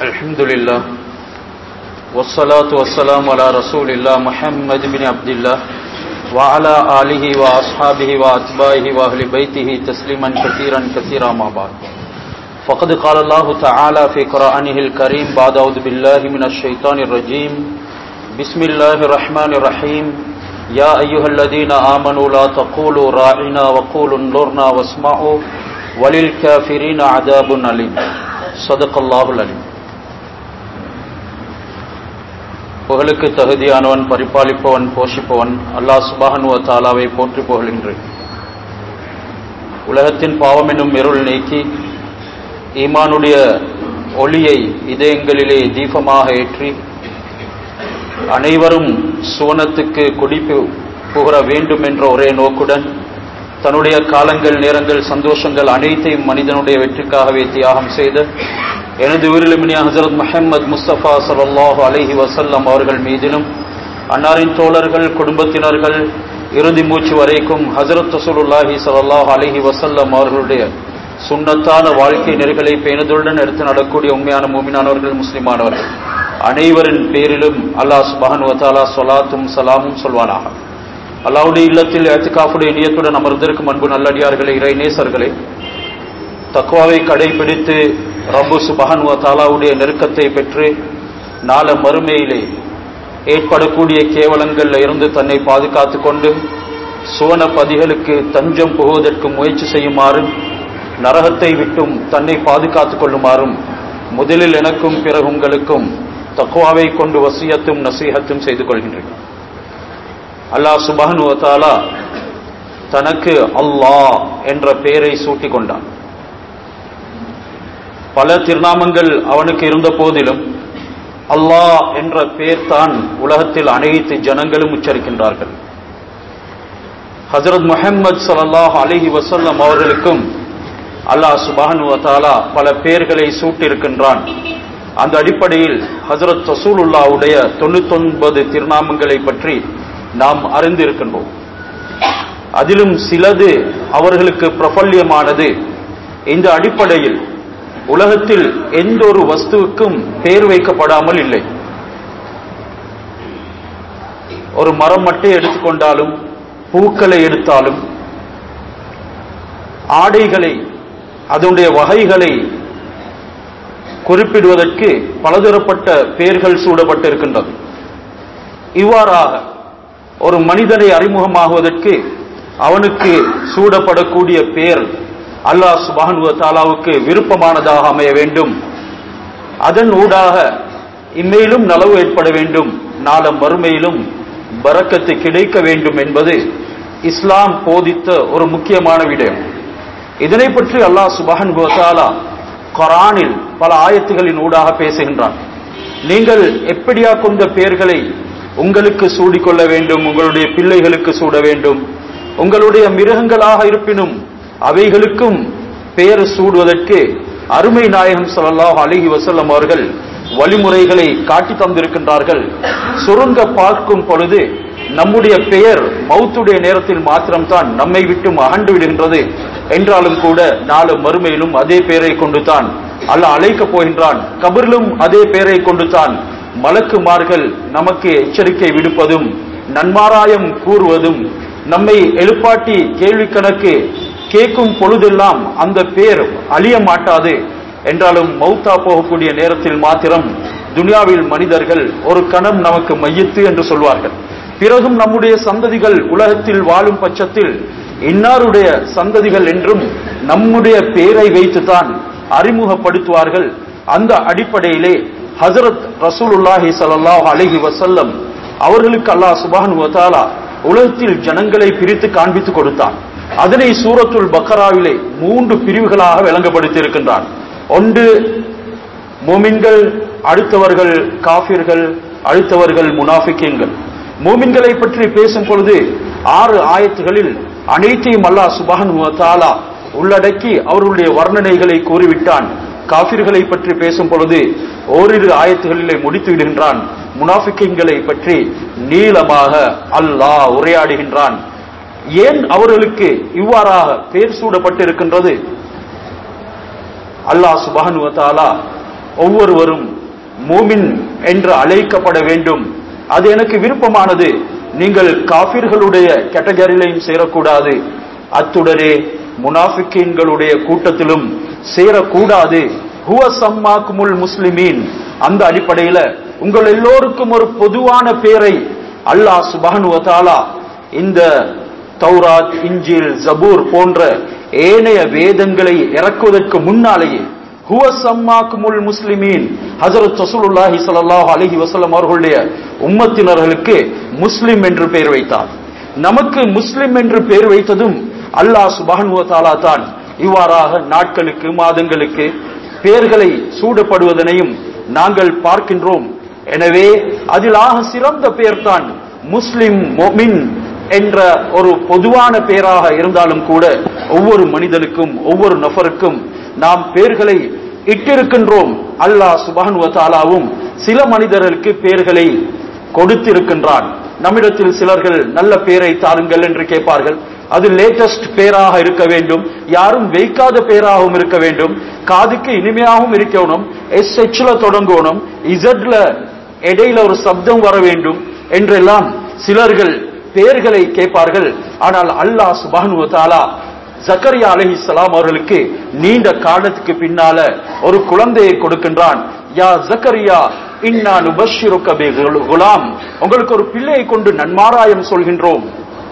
الحمد لله والصلاة والسلام على رسول الله محمد بن عبد الله وعلى آله وأصحابه وأتباعه وأهل بيته تسليما كثيرا كثيرا ما بعد فقد قال الله تعالى في قرآنه الكريم بعد أعوذ بالله من الشيطان الرجيم بسم الله الرحمن الرحيم يا أيها الذين آمنوا لا تقولوا راعنا وقولوا انظرنا واسمعوا وللكافرين عذاب أليم صدق الله العليم புகழுக்கு தகுதியானவன் பரிபாலிப்பவன் போஷிப்பவன் அல்லாஹ் சுபானுவ தாலாவை போற்றி புகழ்கின்றேன் உலகத்தின் பாவம் என்னும் இருள் நீக்கி ஈமானுடைய ஒளியை இதயங்களிலே தீபமாக ஏற்றி அனைவரும் சுவனத்துக்கு குடிப்பு புகர வேண்டும் என்ற ஒரே நோக்குடன் தன்னுடைய காலங்கள் நேரங்கள் சந்தோஷங்கள் அனைத்தையும் மனிதனுடைய வெற்றிக்காகவே தியாகம் செய்த எனது உயிரிலுமினிய ஹசரத் முஹம்மது முஸ்தபா சல்லாஹு அலஹி வசல்லம் அவர்கள் மீதிலும் அன்னாரின் தோழர்கள் குடும்பத்தினர்கள் இறுதி மூச்சு வரைக்கும் ஹசரத் ரசூலுல்லாஹி சல்லாஹு அலஹி வசல்லம் அவர்களுடைய சுண்ணத்தான வாழ்க்கை நெறிகளை பேணுதலுடன் எடுத்து நடக்கூடிய உண்மையான மூமினானவர்கள் முஸ்லிமானவர்கள் அனைவரின் பேரிலும் அல்லாஹ் சுபஹன் வத்தாலா சொலாத்தும் சலாமும் சொல்வானாக அல்லாவுடைய இல்லத்தில் ஏத்துக்காஃபுடைய நியத்துடன் அமர்ந்திருக்கும் அன்பு நல்லடியார்களே இறை நேசர்களே தக்குவாவை கடைபிடித்து ரப்பு சுபஹன் தாலாவுடைய நெருக்கத்தை பெற்று நாள மறுமையிலே ஏற்படக்கூடிய கேவலங்களில் இருந்து தன்னை பாதுகாத்துக் கொண்டு சுவன பதிகளுக்கு தஞ்சம் புகுவதற்கு முயற்சி செய்யுமாறும் நரகத்தை விட்டும் தன்னை பாதுகாத்துக் கொள்ளுமாறும் முதலில் எனக்கும் பிறகு உங்களுக்கும் தக்குவாவை கொண்டு வசியத்தும் நசீகத்தும் செய்து கொள்கின்றேன் அல்லாஹ் சுபஹனு தாலா தனக்கு அல்லாஹ் என்ற பெயரை சூட்டிக் கொண்டான் பல திருநாமங்கள் அவனுக்கு இருந்த போதிலும் அல்லாஹ் என்ற பெயர் தான் உலகத்தில் அனைத்து ஜனங்களும் உச்சரிக்கின்றார்கள் ஹசரத் முஹம்மது சல்லாஹ் அலிஹி வசல்லம் அவர்களுக்கும் அல்லாஹ் சுபானு தாலா பல பெயர்களை சூட்டியிருக்கின்றான் அந்த அடிப்படையில் ஹசரத் ரசூலுல்லாவுடைய தொண்ணூத்தொன்பது திருநாமங்களை பற்றி நாம் அறிந்திருக்கின்றோம் அதிலும் சிலது அவர்களுக்கு பிரபல்யமானது இந்த அடிப்படையில் உலகத்தில் எந்த ஒரு வஸ்துவுக்கும் பெயர் வைக்கப்படாமல் இல்லை ஒரு மரம் மட்டும் எடுத்துக்கொண்டாலும் பூக்களை எடுத்தாலும் ஆடைகளை அதனுடைய வகைகளை குறிப்பிடுவதற்கு பலதரப்பட்ட பெயர்கள் சூடப்பட்டிருக்கின்றது இவ்வாறாக ஒரு மனிதனை அறிமுகமாகுவதற்கு அவனுக்கு சூடப்படக்கூடிய பெயர் அல்லாஹ் சுபானுவ தாலாவுக்கு விருப்பமானதாக அமைய வேண்டும் அதன் ஊடாக இம்மையிலும் நலவு ஏற்பட வேண்டும் நாளம் மறுமையிலும் பறக்கத்து கிடைக்க வேண்டும் என்பது இஸ்லாம் போதித்த ஒரு முக்கியமான விடயம் இதனை பற்றி அல்லாஹ் சுபஹன் கோசாலா கொரானில் பல ஆயத்துகளின் ஊடாக பேசுகின்றான் நீங்கள் எப்படியா கொண்ட பெயர்களை உங்களுக்கு சூடிக்கொள்ள வேண்டும் உங்களுடைய பிள்ளைகளுக்கு சூட வேண்டும் உங்களுடைய மிருகங்களாக இருப்பினும் அவைகளுக்கும் பெயர் சூடுவதற்கு அருமை நாயகம் சொல்லலாஹ் அலிஹி வசல்லம் அவர்கள் வழிமுறைகளை காட்டி தந்திருக்கின்றார்கள் சுருங்க பார்க்கும் பொழுது நம்முடைய பெயர் மௌத்துடைய நேரத்தில் மாத்திரம்தான் நம்மை விட்டும் அகண்டு விடுகின்றது என்றாலும் கூட நாலு மறுமையிலும் அதே பெயரை கொண்டு தான் அல்ல அழைக்கப் போகின்றான் கபிரிலும் அதே பெயரை கொண்டு தான் மலக்குமார்கள் நமக்கு எச்சரிக்கை விடுப்பதும் நன்மாராயம் கூறுவதும் நம்மை எழுப்பாட்டி கேள்வி கணக்கு கேட்கும் பொழுதெல்லாம் அந்த பேர் அழிய மாட்டாது என்றாலும் மௌத்தா போகக்கூடிய நேரத்தில் மாத்திரம் துனியாவில் மனிதர்கள் ஒரு கணம் நமக்கு மையத்து என்று சொல்வார்கள் பிறகும் நம்முடைய சந்ததிகள் உலகத்தில் வாழும் பட்சத்தில் இன்னாருடைய சந்ததிகள் என்றும் நம்முடைய பெயரை வைத்துதான் அறிமுகப்படுத்துவார்கள் அந்த அடிப்படையிலே ஹசரத் ரசூலுல்லாஹி சல்லாஹ் அலஹி வசல்லம் அவர்களுக்கு அல்லாஹ் சுபான் வதாலா உலகத்தில் ஜனங்களை பிரித்து காண்பித்து கொடுத்தான் அதனை சூரத்துல் பக்கராவிலே மூன்று பிரிவுகளாக விளங்கப்படுத்தி இருக்கின்றான் ஒன்று மூமின்கள் அடுத்தவர்கள் காபிர்கள் அடுத்தவர்கள் முனாஃபிக்கீன்கள் மூமின்களை பற்றி பேசும் பொழுது ஆறு ஆயத்துகளில் அனைத்தையும் அல்லாஹ் சுபஹன் தாலா உள்ளடக்கி அவர்களுடைய வர்ணனைகளை கூறிவிட்டான் காபிர்களை பற்றி பேசும் பொழுது ஓரிரு ஆயத்துகளிலே முடித்து விடுகின்றான் முனாஃபிக்கங்களை பற்றி நீளமாக அல்லாஹ் உரையாடுகின்றான் ஏன் அவர்களுக்கு இவ்வாறாக பேர் சூடப்பட்டிருக்கின்றது அல்லாஹ் சுபஹன் தாலா ஒவ்வொருவரும் மூமின் என்று அழைக்கப்பட வேண்டும் அது எனக்கு விருப்பமானது நீங்கள் காபிர்களுடைய கேட்டகரியிலையும் சேரக்கூடாது அத்துடனே முனாஃபிக்கீன்களுடைய கூட்டத்திலும் சேரக்கூடாது ஹுவ சம்மாக்குமுல் முஸ்லிமீன் அந்த அடிப்படையில உங்கள் எல்லோருக்கும் ஒரு பொதுவான பேரை அல்லாஹ் சுபஹானு வ தஆலா இந்த தௌராத் இஞ்சில் ஜபூர் போன்ற ஏனைய வேதங்களை இறக்குவதற்கு முன்னாலேயே ஹுவ சம்மாக்குமுல் முஸ்லிமீன் ஹஜரத் ரசூலுல்லாஹி ஸல்லல்லாஹு அலைஹி வஸல்லம் அவர்களுடைய உம்மத்தினர்களுக்கு முஸ்லிம் என்று பெயர் வைத்தார் நமக்கு முஸ்லிம் என்று பெயர் வைத்ததும் அல்லாஹ் சுப்ஹானஹு வ தஆலா தான் இவ்வாறாக நாட்களுக்கு மாதங்களுக்கு பெயர்களை சூடப்படுவதனையும் நாங்கள் பார்க்கின்றோம் எனவே அதில் ஆக சிறந்த பெயர் தான் முஸ்லிம் மொமின் என்ற ஒரு பொதுவான பெயராக இருந்தாலும் கூட ஒவ்வொரு மனிதனுக்கும் ஒவ்வொரு நபருக்கும் நாம் பெயர்களை இட்டிருக்கின்றோம் அல்லாஹ் சுபான் தாலாவும் சில மனிதர்களுக்கு பெயர்களை கொடுத்திருக்கின்றான் நம்மிடத்தில் சிலர்கள் நல்ல பெயரை தாருங்கள் என்று கேட்பார்கள் அது லேட்டஸ்ட் பேராக இருக்க வேண்டும் யாரும் வைக்காத பேராகவும் இருக்க வேண்டும் காதுக்கு இனிமையாகவும் இருக்கணும் எஸ் எச்ல தொடங்கணும் இசட்ல இடையில ஒரு சப்தம் வர வேண்டும் என்றெல்லாம் சிலர்கள் பெயர்களை கேட்பார்கள் ஆனால் அல்லாஹ் சுபானு தாலா ஜக்கரியா அலஹி சலாம் அவர்களுக்கு நீண்ட காலத்துக்கு பின்னால ஒரு குழந்தையை கொடுக்கின்றான் யா ஜக்கரியா இன்னா நுபஷிருக்க பி குலாம் உங்களுக்கு ஒரு பிள்ளையை கொண்டு நன்மாராயம் சொல்கின்றோம்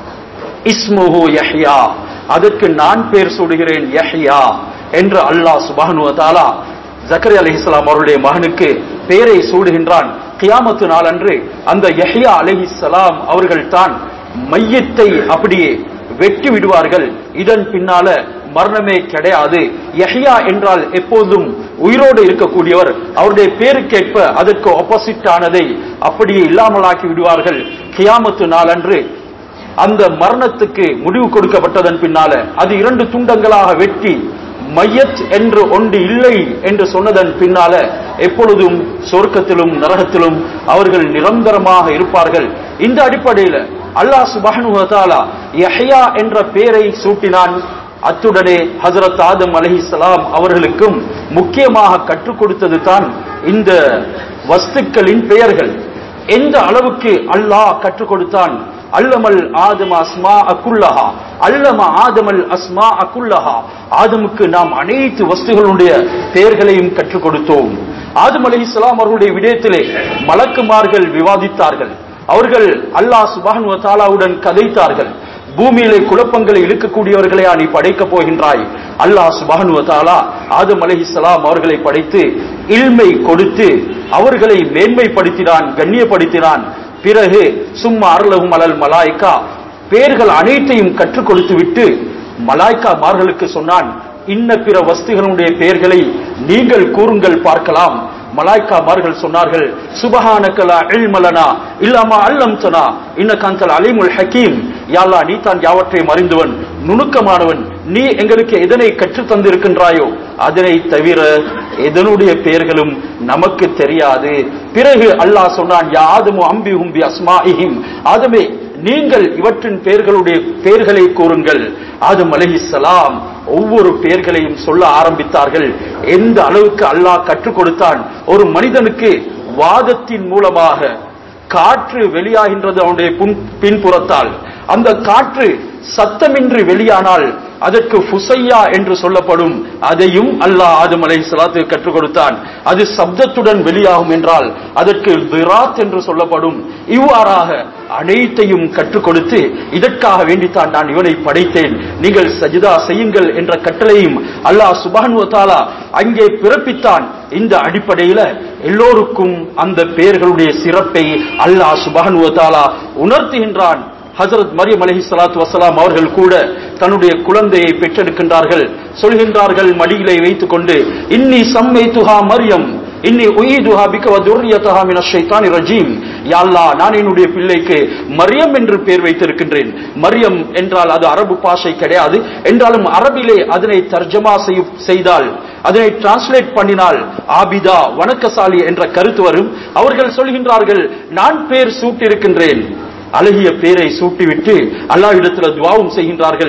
இஸ்முஹு யஹ்யா அதற்கு நான் பேர் சூடுகிறேன் யஹ்யா என்று அல்லாஹ் சுபானு தாலா ஜக்கரி அலிஹிஸ்லாம் அவருடைய மகனுக்கு பெயரை சூடுகின்றான் கியாமத்து நாளன்று அந்த யஹ்யா அலிஹிஸ்லாம் அவர்கள் தான் மையத்தை அப்படியே வெட்டி விடுவார்கள் இதன் பின்னால மரணமே கிடையாது யஹ்யா என்றால் எப்போதும் உயிரோடு இருக்கக்கூடியவர் அவருடைய பேருக்கேற்ப அதற்கு ஆப்போசிட் ஆனதை அப்படியே இல்லாமலாக்கி விடுவார்கள் கியாமத்து நாளன்று அந்த மரணத்துக்கு முடிவு கொடுக்கப்பட்டதன் பின்னால அது இரண்டு துண்டங்களாக வெட்டி மையத் என்று ஒன்று இல்லை என்று சொன்னதன் பின்னால எப்பொழுதும் சொர்க்கத்திலும் நரகத்திலும் அவர்கள் நிரந்தரமாக இருப்பார்கள் இந்த அடிப்படையில அல்லாஹ் சுபஹனு தாலா யஹ்யா என்ற பெயரை சூட்டினான் அத்துடனே ஹசரத் ஆதம் அலஹிசலாம் அவர்களுக்கும் முக்கியமாக கற்றுக் கொடுத்தது தான் இந்த வஸ்துக்களின் பெயர்கள் எந்த அளவுக்கு அல்லாஹ் கற்றுக் கொடுத்தான் அல்லமல் ஆதம அஸ்மா அக்குல்லஹா அல்லம ஆதமல் அஸ்மா அக்குல்லஹா ஆதமுக்கு நாம் அனைத்து வஸ்துகளுடைய பெயர்களையும் கற்றுக் கொடுத்தோம் ஆதம் அலி இஸ்லாம் அவர்களுடைய விடயத்திலே மலக்குமார்கள் விவாதித்தார்கள் அவர்கள் அல்லாஹ் சுபான் தாலாவுடன் கதைத்தார்கள் பூமியிலே குழப்பங்களை இழுக்கக்கூடியவர்களையா நீ படைக்கப் போகின்றாய் அல்லாஹ் சுபானு தாலா ஆதம் அலஹிசலாம் அவர்களை படைத்து இல்மை கொடுத்து அவர்களை மேன்மைப்படுத்தினான் கண்ணியப்படுத்தினான் பிறகு சும்மா அருளகும் அலல் மலாய்க்கா பேர்கள் அனைத்தையும் கற்றுக் கொடுத்து விட்டு மலாய்க்கா மார்களுக்கு சொன்னான் இன்ன பிற வஸ்துகளுடைய பெயர்களை நீங்கள் கூறுங்கள் பார்க்கலாம் மலாய்க்கா மார்கள் சொன்னார்கள் சுபஹானக்கலா இல்மலனா இல்லாமா அல்லம்தனா இன்ன கந்தல் அலிமுல் ஹக்கீம் யாழ்லா நீ தான் யாவற்றையும் அறிந்தவன் நுணுக்கமானவன் நீ எங்களுக்கு எதனை கற்றுத் தந்திருக்கின்றாயோ அதனை தவிர எதனுடைய பெயர்களும் நமக்கு தெரியாது பிறகு அல்லாஹ் சொன்னான் யா ஆதமு அம்பிஹும் பி அஸ்மாஇஹிம் ஆதமே நீங்கள் இவற்றின் பெயர்களுடைய பெயர்களை கூறுங்கள் ஆதம் அலைஹிஸ்ஸலாம் ஒவ்வொரு பெயர்களையும் சொல்ல ஆரம்பித்தார்கள் எந்த அளவுக்கு அல்லாஹ் கற்றுக் கொடுத்தான் ஒரு மனிதனுக்கு வாதத்தின் மூலமாக காற்று வெளியாகின்றது அவனுடைய புன்- பின்புறத்தால் அந்த காற்று சத்தமின்றி வெளியானால் அதற்கு ஃபுசையா என்று சொல்லப்படும் அதையும் அல்லாஹ் ஆதம் அலை சலாத்து கற்றுக் கொடுத்தான் அது சப்தத்துடன் வெளியாகும் என்றால் அதற்கு திராத் என்று சொல்லப்படும் இவ்வாறாக அனைத்தையும் கற்றுக் கொடுத்து இதற்காக வேண்டித்தான் நான் இவனை படைத்தேன் நீங்கள் சஜிதா செய்யுங்கள் என்ற கட்டளையும் அல்லாஹ் சுபான் தாலா அங்கே பிறப்பித்தான் இந்த அடிப்படையில எல்லோருக்கும் அந்த பெயர்களுடைய சிறப்பை அல்லாஹ் சுபான் தாலா உணர்த்துகின்றான் ஹஜரத் மரியம் அலஹி சலாத்து வசலாம் அவர்கள் கூட தன்னுடைய குழந்தையை பெற்றெடுக்கின்றார்கள் சொல்கின்றார்கள் மடியிலே வைத்துக் கொண்டு இன்னி சம்மை துஹா மரியம் இன்னி உயிதுஹா பிக வதுர்ரியதஹா மின ஷைத்தானி ரஜீம் யா அல்லாஹ் நான் என்னுடைய பிள்ளைக்கு மரியம் என்று பெயர் வைத்திருக்கின்றேன் மரியம் என்றால் அது அரபு பாஷை கிடையாது என்றாலும் அரபிலே அதனை தர்ஜமா செய்ய- செய்தால் அதனை டிரான்ஸ்லேட் பண்ணினால் ஆபிதா வணக்கசாலி என்ற கருத்து வரும் அவர்கள் சொல்கின்றார்கள் நான் பேர் சூட்டியிருக்கின்றேன் அழகிய பேரை சூட்டிவிட்டு அல்லாஹ்விடத்தில் துவாவும் செய்கின்றார்கள்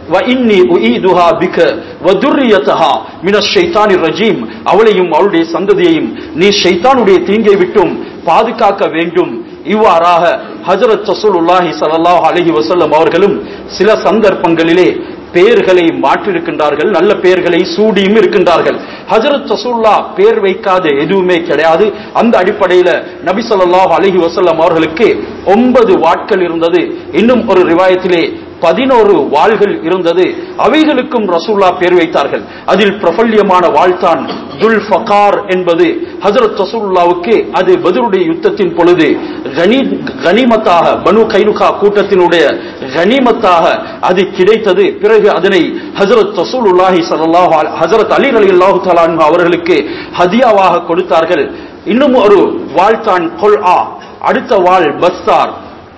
وإني أعيدها بك وذريتها من الشيطان الرجيم அவளையும் அவளுடைய சந்ததியையும் நீ ஷைத்தானுடைய தீங்கை விட்டும் பாதுகாக்க வேண்டும் இவ்வாறாக ஹஜரத் ரசூலுல்லாஹி ஸல்லல்லாஹு அலைஹி வஸல்லம் அவர்களும் சில சந்தர்ப்பங்களிலே பெயர்களை மாற்றிருக்கின்றார்கள் நல்ல பெயர்களை சூடியும் இருக்கின்றார்கள் ஹஜரத் ரசூல்லா பெயர் வைக்காத எதுவுமே கிடையாது அந்த அடிப்படையில நபி ஸல்லல்லாஹு அலைஹி வஸல்லம் அவர்களுக்கு ஒன்பது வாட்கள் இருந்தது இன்னும் ஒரு ரிவாயத்திலே பதினோரு வாள்கள் இருந்தது அவைகளுக்கும் ரசூல்லா பேர் வைத்தார்கள் அதில் பிரபல்யமான வாழ்த்தான் துல் ஃபகார் என்பது ஹஜரத் ரசூலுல்லாவுக்கு அது பதருடைய யுத்தத்தின் பொழுது கனி கனிமத்தாக பனு கைனுகா கூட்டத்தினுடைய கனிமத்தாக அது கிடைத்தது பிறகு அதனை ஹஜரத் ரசூலுல்லாஹி ஸல்லல்லாஹு அலைஹி ஹஜரத் அலி ரலியல்லாஹு தஆலா அன்ஹு அவர்களுக்கு ஹதியாவாக கொடுத்தார்கள் இன்னும் ஒரு வாழ்த்தான் கொல் ஆ அடுத்த வாழ் பஸ்தார்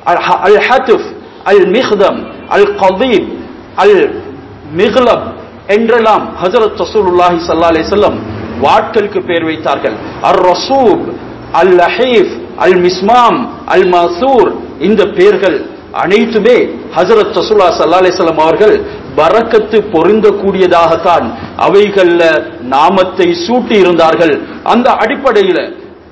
அல் ஹத்துஃப் அல் மிஹ்தம் அல் கதீப் அல் மிஹ்லப் என்றெல்லாம் ஹஜரத் ரசூலுல்லாஹி ஸல்லல்லாஹு அலைஹி வஸல்லம் வாட்களுக்கு பெயர் வைத்தார்கள் அர் ரசூப் அல் லஹீஃப் அல் மிஸ்மாம் அல் மசூர் இந்த பெயர்கள் அனைத்துமே ஹஜரத் ரசூலா ஸல்லல்லாஹு அலைஹி வஸல்லம் அவர்கள் பரக்கத்து பொருந்தக்கூடியதாகத்தான் அவைகள்ல நாமத்தை சூட்டி இருந்தார்கள் அந்த அடிப்படையில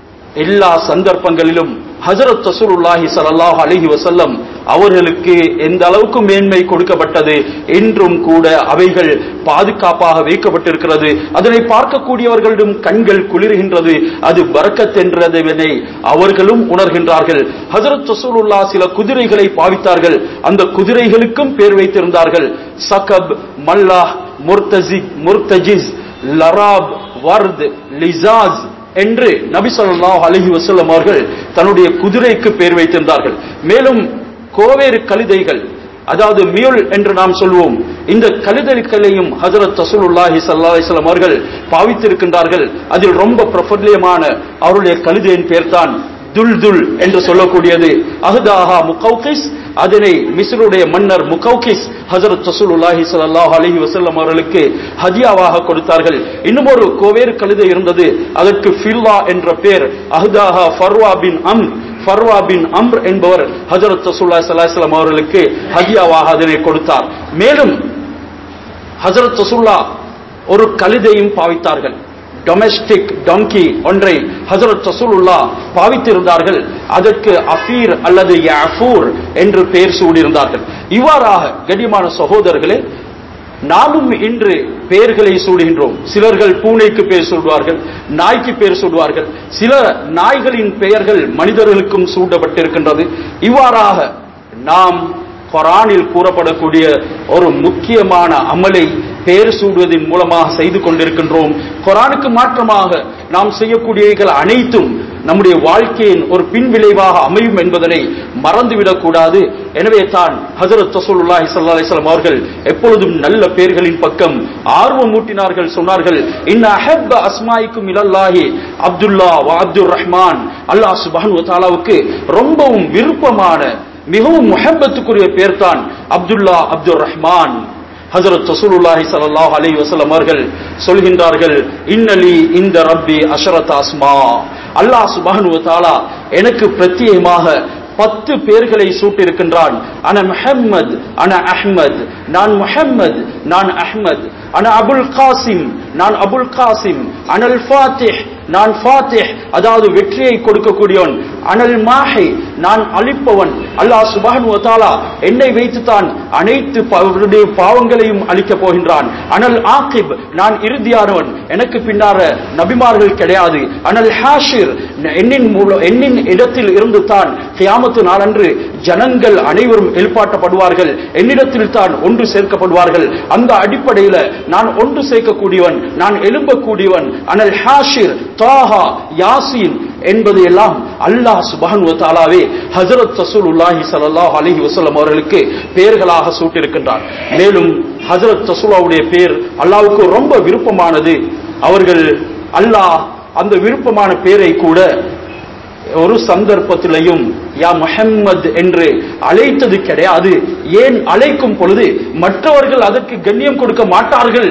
எல்லா சந்தர்ப்பங்களிலும் ஹஜரத் ரசூலுல்லாஹி ஸல்லல்லாஹு அலைஹி வஸல்லம் அவர்களுக்கு எந்த அளவுக்கு மேன்மை கொடுக்கப்பட்டது என்றும் கூட அவைகள் பாதுகாப்பாக வைக்கப்பட்டிருக்கிறது அதனை பார்க்கக்கூடியவர்களிடம் கண்கள் குளிர்கின்றது அது பரக்கத் என்றதனை அவர்களும் உணர்கின்றார்கள் ஹஜரத் ரசூலுல்லா சில குதிரைகளை பாவித்தார்கள் அந்த குதிரைகளுக்கும் பேர் வைத்திருந்தார்கள் சகப் மல்லாஹ் முர்தஜிக் முர்தஜிஸ் லராப் வர்த் லிசாஸ் என்று நபி ஸல்லல்லாஹு அலைஹி வஸல்லம் அவர்கள் தன்னுடைய குதிரைக்கு பெயர் வைத்திருந்தார்கள் மேலும் கோவேறு கழுதைகள் அதாவது மியுல் என்று நாம் சொல்வோம் இந்த கழுதைகளையும் ஹஜரத் ரசூலுல்லாஹி ஸல்லல்லாஹு அலைஹி வஸல்லம் அவர்கள் பாவித்திருக்கின்றார்கள் அதில் ரொம்ப பிரபல்யமான அவருடைய கழுதையின் பெயர் தான் துல் துல் என்று சொல்லக்கூடியது அஹ்தாஹா முகௌகிஸ் அதனை மிஸ்ருடைய மன்னர் முகௌகிஸ் ஹஜரத் ரசூலுல்லாஹி ஸல்லல்லாஹு அலைஹி வஸல்லம் அவர்களுக்கு ஹதியாவாக கொடுத்தார்கள் இன்னும் ஒரு கோவேறு கழுதை இருந்தது அதற்கு ஃபில்லா என்ற பெயர் அஹ்தாஹா ஃபர்வா பின் அம்ர் ஃபர்வா பின் அம்ர் என்பவர் ஹஜரத் ரசூலுல்லாஹி ஸல்லல்லாஹு அலைஹி வஸல்லம் அவர்களுக்கு ஹதியாவாக அதனை கொடுத்தார் மேலும் ஹஜரத் ரசூல்லா ஒரு கழுதையும் பாவித்தார்கள் டொமெஸ்டிக் டொங்கி ஒன்றை ஹசரத் ரசூலுல்லா பாவித்திருந்தார்கள் அதற்கு அஃபீர் அல்லது யஃபூர் என்று பெயர் சூடியிருந்தார்கள் இவ்வாறாக கண்ணியமான சகோதரர்களே நாமும் இன்று பெயர்களை சூடுகின்றோம் சிலர்கள் பூனைக்கு பெயர் சூடுவார்கள் நாய்க்கு பெயர் சூடுவார்கள் சில நாய்களின் பெயர்கள் மனிதர்களுக்கும் சூட்டப்பட்டிருக்கின்றது இவ்வாறாக நாம் குரானில் கூறப்படக்கூடிய ஒரு முக்கியமான அமலை பெயர் சூடுவதன் மூலமாக செய்து கொண்டிருக்கின்றோம் குரானுக்கு மாற்றமாக நாம் செய்யக்கூடியவைகள் அனைத்தும் நம்முடைய வாழ்க்கையின் ஒரு பின்விளைவாக அமையும் என்பதனை மறந்துவிடக் கூடாது எனவே தான் ஹஜரத் ரசூலுல்லாஹி ஸல்லல்லாஹு அலைஹி வஸல்லம் அவர்கள் எப்பொழுதும் நல்ல பெயர்களின் பக்கம் ஆர்வம் ஊட்டினார்கள் சொன்னார்கள் இன்ன அஹப்ப அஸ்மாயிக்கும் இலல்லாஹி அப்துல்லா வ அப்துர் ரஹ்மான் அல்லாஹ் சுப்ஹானஹு வ தஆலாவுக்கு ரொம்பவும் விருப்பமான மிகவும் முஹப்பத்துக்குரிய பேர் தான் அப்துல்லா அப்துர் ரஹ்மான் ஹஜரத் ரசூலுல்லாஹி ஸல்லல்லாஹு அலைஹி வஸல்லம் அவர்கள் சொல்கின்றார்கள் இன்னலி இந்த ரப்பி அஷரத் அஸ்மா அல்லாஹ் சுப்ஹானஹு வ தஆலா எனக்கு பிரத்யேகமாக பத்து பேர்களை சூட்டிருக்கின்றான் அன முஹம்மத் அன அஹ்மத் நான் முஹம்மத் நான் அஹ்மத் அன அபுல் காசிம் நான் அபுல் காசிம் அனல் ஃபாத்திஹ் நான் ஃபாத்திஹ் அதாவது வெற்றியை கொடுக்கக்கூடியவன் அனல் மாஹி நான் அழிப்பவன் அல்லாஹ் சுப்ஹானஹு வ தஆலா என்னை வைத்துத்தான் அனைத்து அவருடைய பாவங்களையும் அழிக்கப் போகின்றான் அனல் ஆகிப் நான் இறுதியானவன் எனக்கு பின்னார நபிமார்கள் கிடையாது அனல் ஹாஷிர் என்னின் மூலம் என்னின் இடத்தில் இருந்து தான் கியாமத்து நாளன்று ஜனங்கள் அனைவரும் எழுப்பாட்டப்படுவார்கள் என்னிடத்தில் தான் ஒன்று சேர்க்கப்படுவார்கள் அந்த அடிப்படையில நான் ஒன்று சேர்க்கக்கூடியவன் நான் எழும்பக்கூடியவன் அனல் ஹாஷிர் தாஹா யாசின் என்பது எல்லாம் அல்லாஹ் சுபஹன் தாலாவே ஹஜரத் ரசூலுல்லாஹி ஸல்லல்லாஹு அலைஹி வஸல்லம் அவர்களுக்கு பெயர்களாக சூட்டியிருக்கின்றார் மேலும் ஹஜரத் ரசூலாவுடைய பெயர் அல்லாஹ்வுக்கு ரொம்ப விருப்பமானது அவர்கள் அல்லாஹ் அந்த விருப்பமான பெயரை கூட ஒரு சந்தர்ப்பத்திலையும் யா முஹம்மத் என்று அழைத்தது கிடையாது ஏன் அழைக்கும் பொழுது மற்றவர்கள் அதற்கு கண்ணியம் கொடுக்க மாட்டார்கள்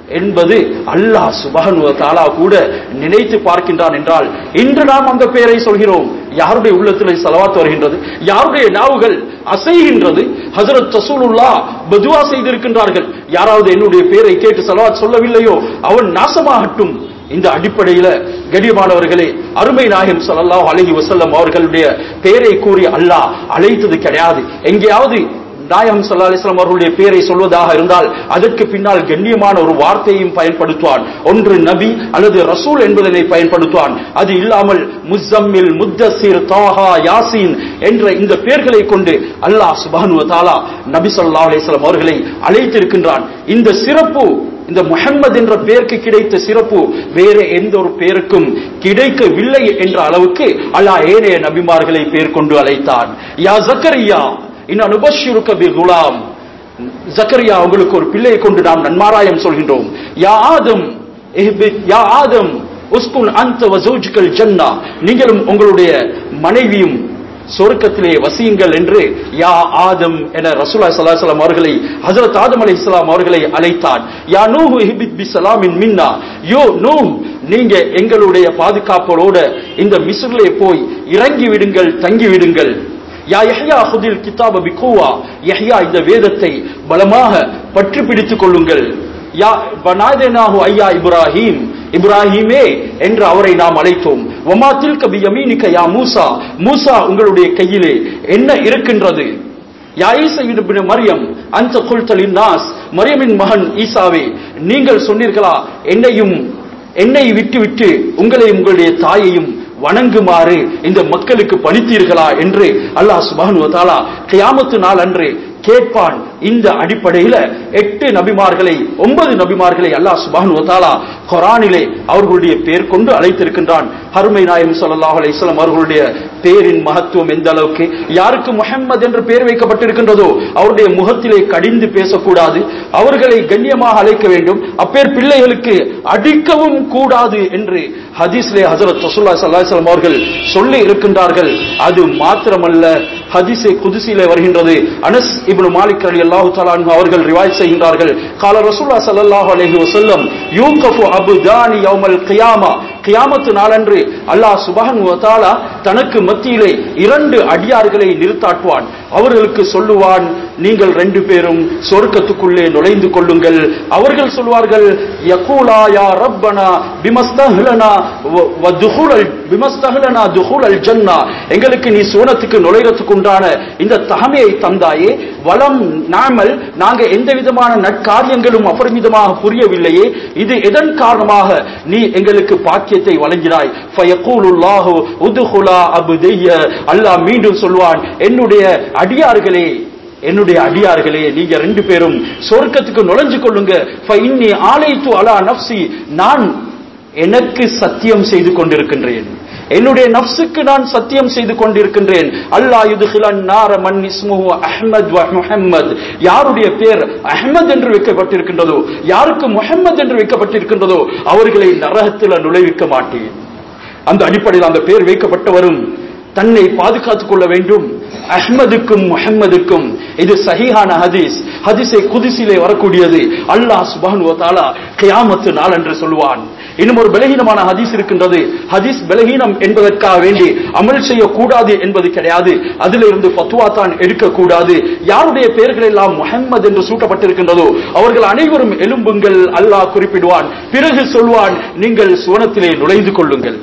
என்பது அல்லாஹ் சுபஹானுவ தாலா கூட நினைத்து பார்க்கின்றான் என்றால் இன்று நாம் அந்த பெயரை சொல்கிறோம் யாருடைய உள்ளத்தில் செலவாத்து வருகின்றது யாருடைய நாவுகள் அசைகின்றது ஹசரத் ரசூலுல்லா பதுவா செய்திருக்கின்றார்கள் யாராவது என்னுடைய பெயரை கேட்டு செலவாத் சொல்லவில்லையோ அவன் நாசமாகட்டும் இந்த அடிப்படையில கண்ணியமானவர்களே அருமை நாயகம் ஸல்லல்லாஹு அலைஹி வஸல்லம் அவர்களுடைய பெயரை கூறி அல்லாஹ் அழைத்தது கிடையாது எங்கேயாவது நாயகம் ஸல்லல்லாஹு அலைஹி வஸல்லம் அவர்களுடைய பெயரை சொல்வதாக இருந்தால் அதற்கு பின்னால் கண்ணியமான ஒரு வார்த்தையையும் பயன்படுத்துவான் ஒன்று நபி அல்லது ரசூல் என்பதனை பயன்படுத்துவான் அது இல்லாமல் முஸ்ஸம்மில் முத்தஸிர் தாஹா யாசீன் என்ற இந்த பெயர்களை கொண்டு அல்லாஹ் சுப்ஹானஹு வ தஆலா நபி ஸல்லல்லாஹு அலைஹி வஸல்லம் அவர்களை அழைத்திருக்கின்றான் இந்த சிறப்பு இந்த முஹம்மது என்ற பெயருக்கு கிடைத்த சிறப்பு வேற எந்த ஒரு பெயருக்கும் கிடைக்கவில்லை என்ற அளவுக்கு அல்லாஹ் ஏனைய நபிமார்களை பெயர் கொண்டு அழைத்தான் யா ஜக்கரியா இன்ன நுபஷிருக்க பி குலாம் ஜக்கரியா உங்களுக்கு ஒரு பிள்ளையை கொண்டு நாம் நன்மாராயம் சொல்கின்றோம் யா ஆதம் இஹ்பித் யா ஆதம் உஸ்குன் அந்த வசூஜ்கல் ஜன்னா நீங்களும் உங்களுடைய மனைவியும் சொர்க்கத்திலே வசியுங்கள் என்று யா ஆதம் என ரசூலா ஸல்லல்லாஹு அவர்களை ஹஜரத் ஆதம் அலைஹிஸ்ஸலாம் அவர்களை அழைத்தான் யா நூஹு இஹ்பித் பி சலாமின் மின்னா யோ நூஹ் நீங்க எங்களுடைய பாதுகாப்போட இந்த மிஸ்ரிலே போய் இறங்கி விடுங்கள் தங்கி விடுங்கள் யா யஹ்யா ஹுதில் கிதாப பிகுவா யஹ்யா இந்த வேதத்தை பலமாக பற்றி பிடித்துக் கொள்ளுங்கள் யா வனாதேனாஹு ஐயா இப்ராஹிம் இப்ராஹிமே என்று அவரை நாம் அழைத்தோம் வமா தில்க பி யமீனிக யா மூசா மூசா உங்களுடைய கையிலே என்ன இருக்கின்றது யா ஈசா இப்னு மரியம் அந்த குல்தலின் நாஸ் மரியமின் மகன் ஈசாவே நீங்கள் சொன்னீர்களா என்னையும் என்னை விட்டு விட்டு உங்களையும் உங்களுடைய தாயையும் வணங்குமாறு இந்த மக்களுக்கு பணித்தீர்களா என்று அல்லாஹ் சுபஹானு வ தஆலா கியாமத்து நாள் அன்று கேட்பான் இந்த அடிப்படையில எட்டு நபிமார்களை ஒன்பது நபிமார்களை அல்லாஹ் சுபஹானு வ தஆலா குர்ஆனிலே அவர்களுடைய பெயர் கொண்டு அழைத்திருக்கின்றான் அருமை நாயகம் ஸல்லல்லாஹு அலைஹி வஸல்லம் அவர்களுடைய பேரின் மகத்துவம் எந்த அளவுக்கு யாருக்கு முஹம்மது என்று பெயர் வைக்கப்பட்டிருக்கின்றதோ அவருடைய முகத்திலே கடிந்து பேசக்கூடாது அவர்களை கண்ணியமாக அழைக்க வேண்டும் அப்பேர் பிள்ளைகளுக்கு அடிக்கவும் கூடாது என்று ஹதீஸ்லே ஹஜரத் ரசூலுல்லாஹி ஸல்லல்லாஹு அலைஹி வஸல்லம் அவர்கள் சொல்லி இருக்கின்றார்கள் அது மாத்திரமல்ல ஹதீஸே குதுசிலே வருகின்றது அனஸ் இப்னு மாலிக் ரலியல்லாஹு தஆலா அன்ஹு அவர்கள் ரிவாயத் செய்கின்றார்கள் கால ரசூலுல்லாஹி ஸல்லல்லாஹு அலைஹி வஸல்லம் யூகஃபு அபுதானி யௌமல் கியாமா கியாமத்து நாளன்று அல்லாஹ் சுபஹன் வதாலா தனக்கு மத்தியிலே இரண்டு அடியார்களை நிறுத்தாட்டுவான் அவர்களுக்கு சொல்லுவான் நீங்கள் ரெண்டு பேரும் சொர்க்கத்துக்குள்ளே நுழைந்து கொள்ளுங்கள் அவர்கள் சொல்வார்கள் யகூலா யா ரப்பனா பிமஸ்தஹ்லனா வ துஹுலல் பிமஸ்தஹ்லனா துஹுலல் ஜன்னா எங்களுக்கு நீ சுவனத்துக்கு நுழைறதுக்கு உண்டான இந்த தகமையை தந்தாயே வளம் நாமல் நாங்க எந்த விதமான நற்காரியங்களும் அபரிமிதமாக புரியவில்லையே இது எதன் காரணமாக நீ எங்களுக்கு பாக்கியத்தை வழங்கினாய் ஃபயகூலுல்லாஹு உதுகுலா அபுதைய அல்லாஹ் மீண்டும் சொல்வான் என்னுடைய அடியார்களே என்னுடைய அடியார்களே நீங்க ரெண்டு பேரும் சொர்க்கத்துக்கு நுழைஞ்சு கொள்ளுங்க ஃபஇன்னி ஆலைத்து அலா நஃப்சி நான் எனக்கு சத்தியம் செய்து கொண்டிருக்கின்றேன் என்னுடைய நப்சுக்கு நான் சத்தியம் செய்து கொண்டிருக்கின்றேன் அல்லாஹ் யுதுஹிலன் நார மன் இஸ்முஹு அஹ்மத் வ முஹம்மத் யாருடைய பேர் அஹ்மத் என்று வைக்கப்பட்டிருக்கின்றதோ யாருக்கு முஹம்மத் என்று வைக்கப்பட்டிருக்கின்றதோ அவர்களை நரகத்தில் நுழைவிக்க மாட்டேன் அந்த அடிப்படையில் அந்த பேர் வைக்கப்பட்டவரும் தன்னை பாதுகாத்துக் கொள்ள வேண்டும் அஹ்மதுக்கும் முஹம்மதுக்கும் இது சஹீஹான ஹதீஸ் ஹதீஸை குதிசிலே வரக்கூடியது அல்லாஹ் சுபான் தாலா கியாமத்து நாள் என்று சொல்லுவான் இன்னும் ஒரு பலகீனமான ஹதீஸ் இருக்கின்றது ஹதீஸ் பலகீனம் என்பதற்காக வேண்டி அமல் செய்யக்கூடாது என்பது கிடையாது அதிலிருந்து பத்துவா தான் எடுக்கக்கூடாது யாருடைய பெயர்கள் எல்லாம் முஹம்மது என்று சூட்டப்பட்டிருக்கின்றதோ அவர்கள் அனைவரும் எலும்புங்கள் அல்லாஹ் குறிப்பிடுவான் பிறகு சொல்வான் நீங்கள் சுவனத்திலே நுழைந்து கொள்ளுங்கள்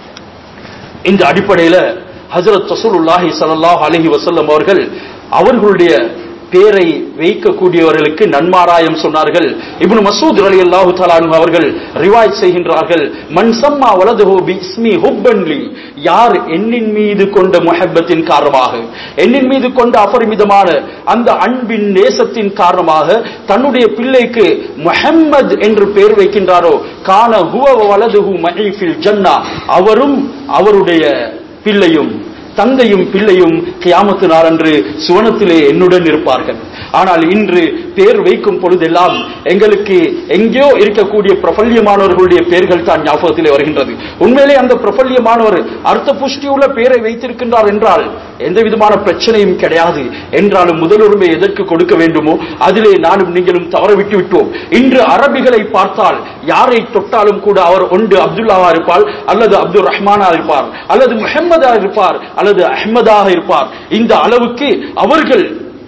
இந்த அடிப்படையில ஹசரத் ரசூலுல்லாஹி ஸல்லல்லாஹு அலைஹி வஸல்லம் அவர்கள் அவர்களுடைய பேரை வைக்கக்கூடியவர்களுக்கு நன்மாராயம் சொன்னார்கள் இப்னு மசூத் ரலியல்லாஹு தஆலா அன்ஹு அவர்கள் ரிவாயத் செய்கின்றார்கள் மன் சம்மா வலதுஹு பிஸ்மி ஹுப்பன்லி யார் என்னின் மீது கொண்ட முஹப்பத்தின் காரணமாக என்னின் மீது கொண்ட அபரிமிதமான அந்த அன்பின் நேசத்தின் காரணமாக தன்னுடைய பிள்ளைக்கு முஹம்மத் என்று பெயர் வைக்கின்றாரோ கான ஹுவ வலதுஹு மஹீஃபில் ஜன்னா அவரும் அவருடைய பிள்ளையும் தந்தையும் பிள்ளையும் கியாமத்து நாளன்று சுவனத்திலே என்னுடன் இருப்பார்கள் ஆனால் இன்று பேர் வைக்கும் பொழுதெல்லாம் எங்களுக்கு எங்கேயோ இருக்கக்கூடிய பிரபல்யமானவர்களுடைய பெயர்கள் தான் ஞாபகத்திலே வருகின்றது உண்மையிலே அந்த பிரபல்யமானவர் அர்த்த புஷ்டியுள்ள பேரை வைத்திருக்கின்றார் என்றால் எந்த விதமான பிரச்சனையும் கிடையாது என்றாலும் முதலுரிமை எதற்கு கொடுக்க வேண்டுமோ அதிலே நானும் நீங்களும் தவற விட்டு விட்டோம் இன்று அரபிகளை பார்த்தால் யாரை தொட்டாலும் கூட அவர் ஒன்று அப்துல்லாவா இருப்பார் அல்லது அப்துல் ரஹ்மானா இருப்பார் அல்லது முஹம்மதா இருப்பார் அல்லது அஹ்மதாக இருப்பார் இந்த அளவுக்கு அவர்கள்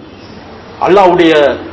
அல்லாவுடைய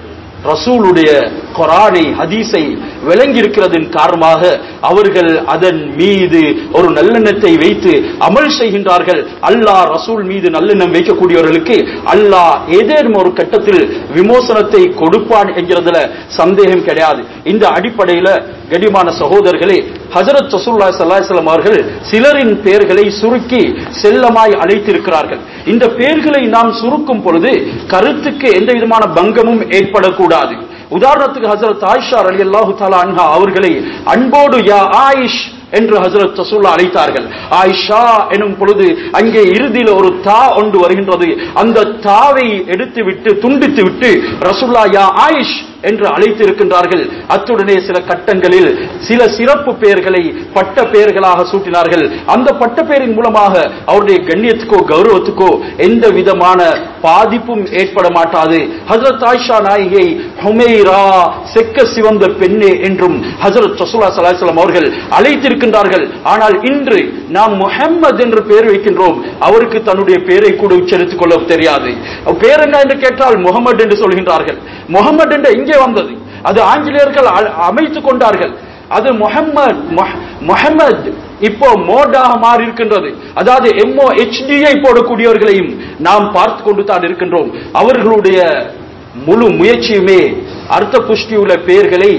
ரசூலுடைய குரானை ஹதீஸை விளங்கி இருக்கிறதின் காரணமாக அவர்கள் அதன் மீது ஒரு நல்லெண்ணத்தை வைத்து அமல் செய்கின்றார்கள் அல்லாஹ் ரசூல் மீது நல்லெண்ணம் வைக்கக்கூடியவர்களுக்கு அல்லாஹ் ஏதேனும் ஒரு கட்டத்தில் விமோசனத்தை கொடுப்பான் என்கிறதுல சந்தேகம் கிடையாது இந்த அடிப்படையில கடிமான சகோதரர்களே ஹஜரத் ரசூல்லா சல்லாஹம் அவர்கள் சிலரின் பெயர்களை சுருக்கி செல்லமாய் அழைத்திருக்கிறார்கள் இந்த பெயர்களை நாம் சுருக்கும் பொழுது கருத்துக்கு எந்த விதமான பங்கமும் ஏற்படக்கூடாது உதாரணத்துக்கு ஹசரத் ஆயிஷா அலி அல்லாஹு தாலா அன்ஹா அவர்களை அன்போடு யா ஆயிஷ் என்று ஹசரத் ரசூல்லா அழைத்தார்கள் ஆயிஷா எனும் பொழுது அங்கே இறுதியில் ஒரு தா ஒன்று வருகின்றது அந்த தாவை எடுத்து விட்டு துண்டித்து விட்டு ரசூல்லா யா ஆயிஷ் என்று அழைத்திருக்கின்றார்கள் அத்துடனே சில கட்டங்களில் சில சிறப்பு பெயர்களை பட்ட பெயர்களாக சூட்டினார்கள் அந்த பட்ட பெயரின் மூலமாக அவருடைய கண்ணியத்துக்கோ கௌரவத்துக்கோ எந்த விதமான பாதிப்பும் ஏற்பட மாட்டாது ஹசரத் ஆயிஷா நாயகை ஹுமைரா செக்க சிவந்த பெண்ணே என்றும் ஹசரத் ரசூலா சலாஹம் அவர்கள் அழைத்திருக்கின்றார்கள் ஆனால் இன்று நாம் முஹம்மது என்று பெயர் வைக்கின்றோம் அவருக்கு தன்னுடைய பெயரை கூட உச்சரித்துக் கொள்ள தெரியாது பேர் என்ன என்று கேட்டால் முகமது என்று சொல்கின்றார்கள் முகமது என்று இங்கே வந்தது அது ஆங்கிலேயர்கள் அ- அமைத்துக் கொண்டார்கள் அது முஹம்மத் முஹம்மத் இப்போ மோடாக மாறி இருக்கின்றது அதாவது எம்ஓ ஹெச்டியை போடக்கூடியவர்களையும் நாம் பார்த்து கொண்டு தான் இருக்கின்றோம் அவர்களுடைய முழு முயற்சியுமே அர்த்த புஷ்டியுள்ள பெயர்களை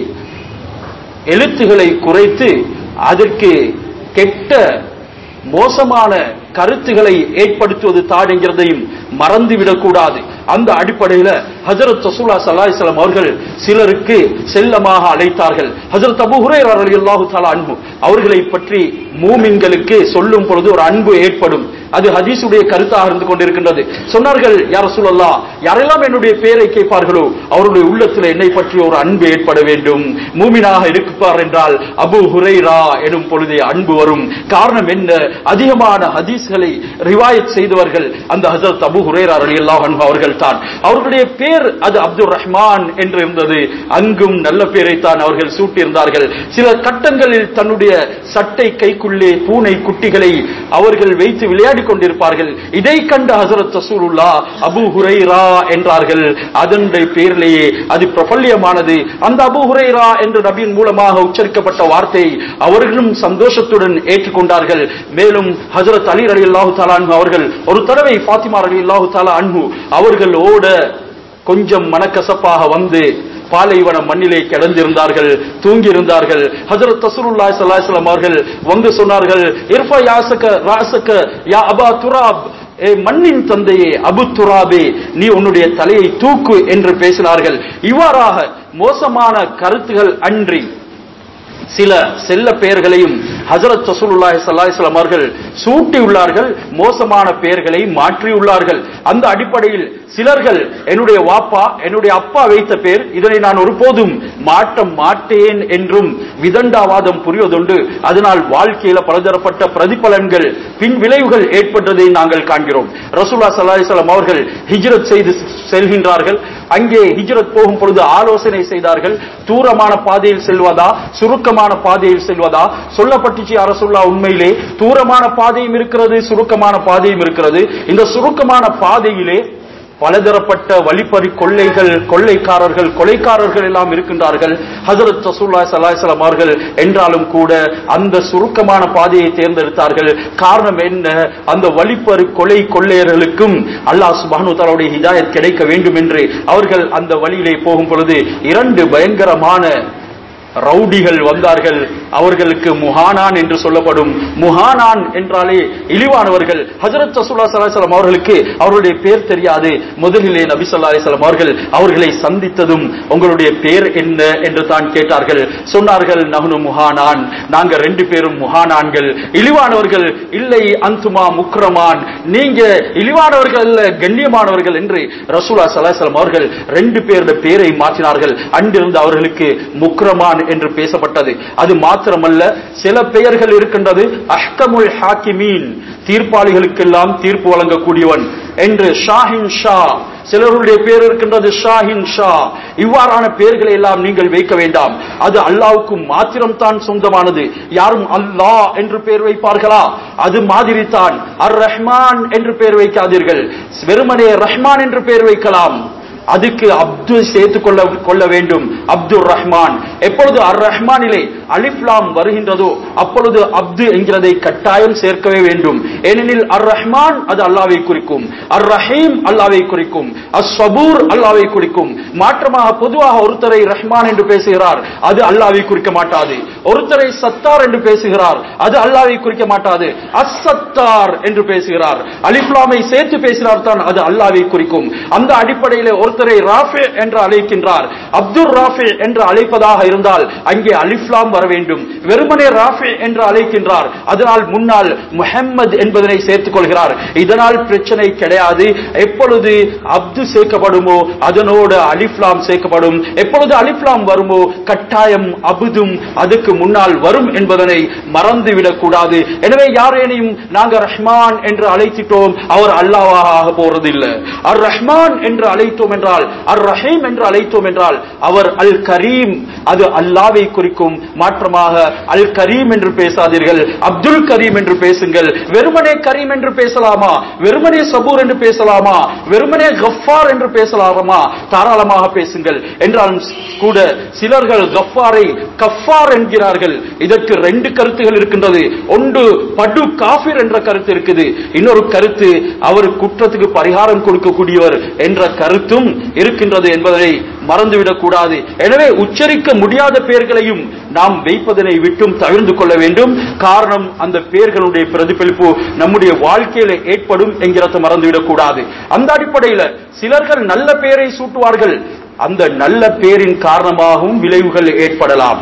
எழுத்துகளை குறைத்து அதற்கு கெட்ட மோசமான கருத்துக்களை ஏற்படுத்துவது தான் என்கிறதையும் மறந்துவிடக்கூடாது அந்த அடிப்படையில ஹஜரத் ரசூலா சல்லாஹிஸ்லாம் அவர்கள் சிலருக்கு செல்லமாக அழைத்தார்கள் ஹஜரத் அபு ஹுரைரா ரலியல்லாஹு தஆலா அன்பு அவர்களை பற்றி மூமின்களுக்கு சொல்லும் பொழுது ஒரு அன்பு ஏற்படும் அது ஹதீஸுடைய கருத்தாக இருந்து கொண்டிருக்கின்றது சொன்னார்கள் யார் ரசூலல்லா யாரெல்லாம் என்னுடைய பெயரை கேட்பார்களோ அவருடைய உள்ளத்தில் என்னை பற்றி ஒரு அன்பு ஏற்பட வேண்டும் மூமினாக இருப்பார் என்றால் அபு ஹுரைரா எனும் பொழுதே அன்பு வரும் காரணம் என்ன அதிகமான ஹதீஸ்களை ரிவாயத் செய்தவர்கள் அந்த ஹசரத் அபு ஹுரைரா ரலியல்லாஹு அன்ஹு அவர்கள் தான் அவர்களுடைய பேர் அது அப்துல் ரஹ்மான் என்று இருந்தது அங்கும் நல்ல பேரைத்தான் அவர்கள் சூட்டியிருந்தார்கள் சில கட்டங்களில் தன்னுடைய சட்டை கைக்குள்ளே பூனை குட்டிகளை அவர்கள் வைத்து விளையாடிக் கொண்டிருப்பார்கள் இதை கண்ட ஹசரத் ரசூலுல்லா அபு ஹுரைரா என்றார்கள் அதனுடைய பேரிலேயே அது பிரபல்யமானது அந்த அபு ஹுரைரா என்று நபியின் மூலமாக உச்சரிக்கப்பட்ட வார்த்தை அவர்களும் சந்தோஷத்துடன் ஏற்றுக்கொண்டார்கள் மேலும் ஹஜரத் அலி அலி அல்லாஹு தாலா அன்ஹு அவர்கள் ஒரு தடவை ஃபாத்திமா அலி அல்லாஹு தாலா அன்ஹு அவர்கள் ஓட கொஞ்சம் மனக்கசப்பாக வந்து பாலைவன மண்ணிலே கிடந்திருந்தார்கள் தூங்கி இருந்தார்கள் ஹஜரத் ரசூலுல்லாஹி ஸல்லல்லாஹு அலைஹி வஸல்லம் அவர்கள் வந்து சொன்னார்கள் இர்ஃபா யாசக ராசக யா அபா துராப் ஏ மண்ணின் தந்தையே அபு துராபே நீ உன்னுடைய தலையை தூக்கு என்று பேசினார்கள் இவ்வாறாக மோசமான கருத்துகள் அன்றி சில செல்ல பெயர்களையும் ஹஜரத் ரசூலுல்லாஹி ஸல்லல்லாஹு அலைஹி வஸல்லம் அவர்கள் சூட்டியுள்ளார்கள் மோசமான பெயர்களை மாற்றியுள்ளார்கள் அந்த அடிப்படையில் சிலர்கள் என்னுடைய வாப்பா என்னுடைய அப்பா வைத்த பேர் இதனை நான் ஒருபோதும் மாற்ற மாட்டேன் என்றும் விதண்டாவாதம் புரிவதுண்டு அதனால் வாழ்க்கையில பலதரப்பட்ட பிரதிபலன்கள் பின் விளைவுகள் ஏற்பட்டதை நாங்கள் காண்கிறோம் ரசூல்லா ஸல்லல்லாஹு அலைஹி வஸல்லம் அவர்கள் ஹிஜ்ரத் செய்து செல்கின்றார்கள் அங்கே ஹிஜ்ரத் போகும் பொழுது ஆலோசனை செய்தார்கள் தூரமான பாதையில் செல்வதா சுருக்கமான பாதையில் செல்வதா சொல்லப்பட்டுச்சு அரசுல்லா உண்மையிலே தூரமான பாதையும் இருக்கிறது சுருக்கமான பாதையும் இருக்கிறது இந்த சுருக்கமான பாதையிலே பலதரப்பட்ட வழிப்பறி கொள்ளைகள் கொள்ளைக்காரர்கள் கொலைக்காரர்கள் எல்லாம் இருக்கின்றார்கள் ஹஜரத் ரசூல்லா சல்லாஹம் அவர்கள் என்றாலும் கூட அந்த சுருக்கமான பாதையை தேர்ந்தெடுத்தார்கள் காரணம் என்ன அந்த வழிப்பறி கொலை கொள்ளையர்களுக்கும் அல்லாஹ் சுபானு தலாவுடைய ஹிதாயத் கிடைக்க வேண்டும் என்று அவர்கள் அந்த வழியிலே போகும் பொழுது இரண்டு பயங்கரமான ரவுடிகள் வந்தார்கள் அவர்களுக்கு முஹானான் என்று சொல்லப்படும் முஹானான் என்றாலே இழிவானவர்கள் ஹஜரத் ரசூல்லா ஸல்லல்லாஹு அவர்களுக்கு அவருடைய பேர் தெரியாது முதலிலே நபி ஸல்லல்லாஹு அலைஹி வஸல்லம் அவர்கள் அவர்களை சந்தித்ததும் உங்களுடைய பேர் என்ன என்று தான் கேட்டார்கள் சொன்னார்கள் நஹ்னு முஹானான் நாங்க ரெண்டு பேரும் முஹானான்கள் இழிவானவர்கள் இல்லை அந்துமா முக்ரமான் நீங்க இழிவானவர்கள் அல்ல கண்ணியமானவர்கள் என்று ரசூலா சலாசலம் அவர்கள் ரெண்டு பேருடைய பேரை மாற்றினார்கள் அன்றிருந்து அவர்களுக்கு முக்ரமான் என்று பேசப்பட்டது அது மாத்திரமல்ல சில பெயர்கள் இருக்கின்றது அஹ்கமுல் ஹாக்கிமீன் தீர்ப்பாளிகளுக்கெல்லாம் தீர்ப்பு வழங்கக்கூடியவன் என்று ஷாஹின் ஷா சிலருடைய பேர் இருக்கின்றது ஷாஹின் ஷா இவ்வாறான பெயர்களை எல்லாம் நீங்கள் வைக்க வேண்டாம் அது அல்லாவுக்கு மாத்திரம் தான் சொந்தமானது யாரும் அல்லாஹ் என்று பெயர் வைப்பார்களா அது மாதிரி தான் அர் ரஹ்மான் என்று பெயர் வைக்காதீர்கள் வெறுமனே ரஹ்மான் என்று பெயர் வைக்கலாம் அதுக்கு அப்து சேர்த்துக் கொள்ள கொள்ள வேண்டும் அப்துல் ரஹ்மான் எப்பொழுது அர் ரஹ்மானிலே அலிப்லாம் வருகின்றதோ அப்பொழுது அப்து என்கிறதை கட்டாயம் சேர்க்கவே வேண்டும் ஏனெனில் அர் ரஹ்மான் அது அல்லாவை குறிக்கும் அர் ரஹீம் அல்லாவை குறிக்கும் அஸ் சபூர் அல்லாவை குறிக்கும் மாற்றமாக பொதுவாக ஒருத்தரை ரஹ்மான் என்று பேசுகிறார் அது அல்லாவை குறிக்க மாட்டாது ஒருத்தரை சத்தார் என்று பேசுகிறார் அது அல்லாவை குறிக்க மாட்டாது அஸ் சத்தார் என்று பேசுகிறார் அலிப்லாமை சேர்த்து பேசினார் தான் அது அல்லாவை குறிக்கும் அந்த அடிப்படையில் ஒருத்தரை ராஃபே என்று அழைக்கின்றார் அப்துல் ராஃபே என்று அழைப்பதாக இருந்தால் அங்கே அலிஃப்லாம் வர வேண்டும் வெறுமனே ராஃபே என்று அழைக்கின்றார் அதனால் முன்னால் முஹம்மது என்பதனை சேர்த்துக் கொள்கிறார் இதனால் பிரச்சனை கிடையாது எப்பொழுது அப்து சேர்க்கப்படுமோ அதனோடு அலிஃப்லாம் சேர்க்கப்படும் எப்பொழுது அலிஃப்லாம் வருமோ கட்டாயம் அபுதும் அதுக்கு முன்னால் வரும் என்பதனை மறந்துவிடக் கூடாது எனவே யாரேனையும் நாங்க ரஹ்மான் என்று அழைத்திட்டோம் அவர் அல்லாவாக ஆக போறதில்லை அர் ரஹ்மான் என்று அழைத்தோம் என்றால் அர் ரஹீம் என்று அழைத்தோம் என்றால் அவர் அல் கரீம் அது அல்லாவை குறிக்கும் மாற்றமாக அல் கரீம் என்று பேசாதீர்கள் அப்துல் கரீம் என்று பேசுங்கள் வெறுமனே கரீம் என்று பேசலாமா வெறுமனே சபூர் என்று பேசலாமா வெறுமனே கஃபார் என்று பேசலாமா தாராளமாக பேசுங்கள் என்றாலும் கூட சிலர்கள் கஃபாரை கஃபார் என்கிறார்கள் இதற்கு ரெண்டு கருத்துகள் இருக்கின்றது ஒன்று படு காஃபிர் என்ற கருத்து இருக்குது இன்னொரு கருத்து அவர் குற்றத்துக்கு பரிகாரம் கொடுக்கக்கூடியவர் என்ற கருத்தும் இருக்கின்றது என்பதை மறந்துவிடக் கூடாது எனவே உச்சரிக்க முடியாத பெயர்களையும் நாம் வைப்பதனை விட்டும் தவிர்த்து கொள்ள வேண்டும் காரணம் அந்த பெயர்களுடைய பிரதிபலிப்பு நம்முடைய வாழ்க்கையில ஏற்படும் என்கிறத மறந்துவிடக் கூடாது அந்த அடிப்படையில் சிலர்கள் நல்ல பெயரை சூட்டுவார்கள் அந்த நல்ல பெயரின் காரணமாகவும் விளைவுகள் ஏற்படலாம்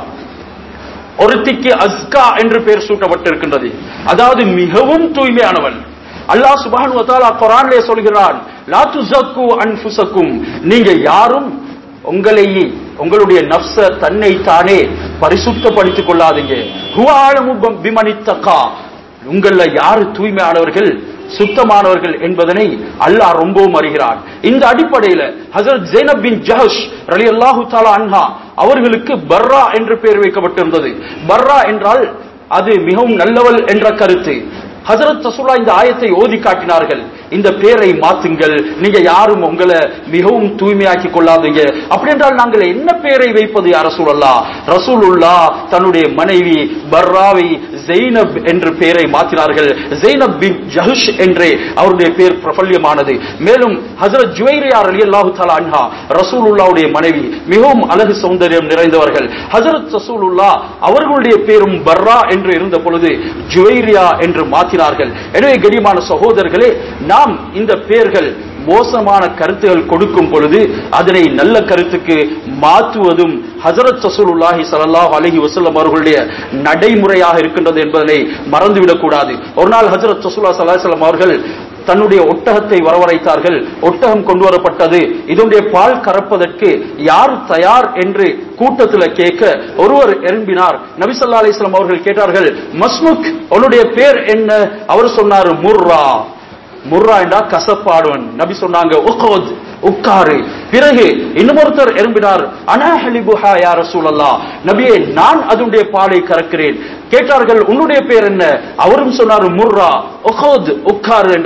ஒருத்திக்கு அஸ்கா என்று பெயர் சூட்டப்பட்டிருக்கின்றது அதாவது மிகவும் தூய்மையானவன் அல்லாஹ் சுபான் வத்தாலா குரான்லே சொல்கிறான் லா துசக்கு அன்ஃபுசக்கும் நீங்க யாரும் உங்களை உங்களுடைய நப்ச தன்னை தானே பரிசுத்தப்படுத்திக் கொள்ளாதீங்க ஹுவாலமு பிமனித்தக்கா உங்கள யாரு தூய்மையானவர்கள் சுத்தமானவர்கள் என்பதனை அல்லாஹ் ரொம்பவும் அறிகிறான் இந்த அடிப்படையில் ஹசரத் ஜெய்னப் பின் ஜஹஷ் ரலி அல்லாஹு தாலா அன்ஹா அவர்களுக்கு பர்ரா என்று பெயர் வைக்கப்பட்டிருந்தது பர்ரா என்றால் அது மிகவும் நல்லவள் என்ற கருத்து ஹசரத் ரசூலா இந்த ஆயத்தை ஓதி காட்டினார்கள் இந்த பேரை மாத்துங்கள் நீங்க யாரும் உங்களை மிகவும் தூய்மையாக்கி கொள்ளாதீங்க அப்படி என்றால் நாங்கள் என்ன பேரை வைப்பது யார் ரசூலல்லா ரசூலுல்லா தன்னுடைய மனைவி பர்ராவை ஜெய்னப் என்று பெயரை மாற்றினார்கள் ஜெய்னப் பின் ஜஹுஷ் என்றே அவருடைய பேர் பிரபல்யமானது மேலும் ஹசரத் ஜுவைரியார் அலி அல்லாஹு தலா அன்ஹா ரசூலுல்லாவுடைய மனைவி மிகவும் அழகு சௌந்தரியம் நிறைந்தவர்கள் ஹசரத் ரசூலுல்லா அவர்களுடைய பேரும் பர்ரா என்று இருந்த பொழுது ஜுவைரியா என்று மாற்றினார்கள் எனவே கடிமான சகோதரர்களே நாம் இந்த பெயர்கள் மோசமான கருத்துகள் கொடுக்கும் பொழுது அதனை நல்ல கருத்துக்கு மாற்றுவதும் ஹசரத் ரசூலுல்லாஹி ஸல்லல்லாஹு அலைஹி வஸல்லம் அவர்களுடைய நடைமுறையாக இருக்கின்றது என்பதனை மறந்துவிடக் கூடாது ஒரு நாள் ஹசரத் ரசூலுல்லாஹி ஸல்லல்லாஹு அலைஹி வஸல்லம் அவர்கள் தன்னுடைய ஒட்டகத்தை வரவழைத்தார்கள் ஒட்டகம் கொண்டு வரப்பட்டது இதனுடைய பால் கறப்பதற்கு யார் தயார் என்று கூட்டத்தில் கேட்க ஒருவர் எழும்பினார் நபி ஸல்லல்லாஹு அலைஹி வஸல்லம் அவர்கள் கேட்டார்கள் மஸ்முக் உன்னுடைய பேர் என்ன அவர் சொன்னார் முர்ரா முர்ரா என்றா கசப்பாடுவன் நபி சொன்னாங்க உக்கோத் உட்காரு பிறகு இன்னொருத்தர் எழும்பினார் அனாஹலிபுஹா யா ரசூலல்லா நபியே நான் அதனுடைய பாலை கறக்கிறேன் கேட்டார்கள் உன்னுடைய பேர் என்ன அவரும் சொன்னார் முர்ரா உகோத் உட்காரு என்றார்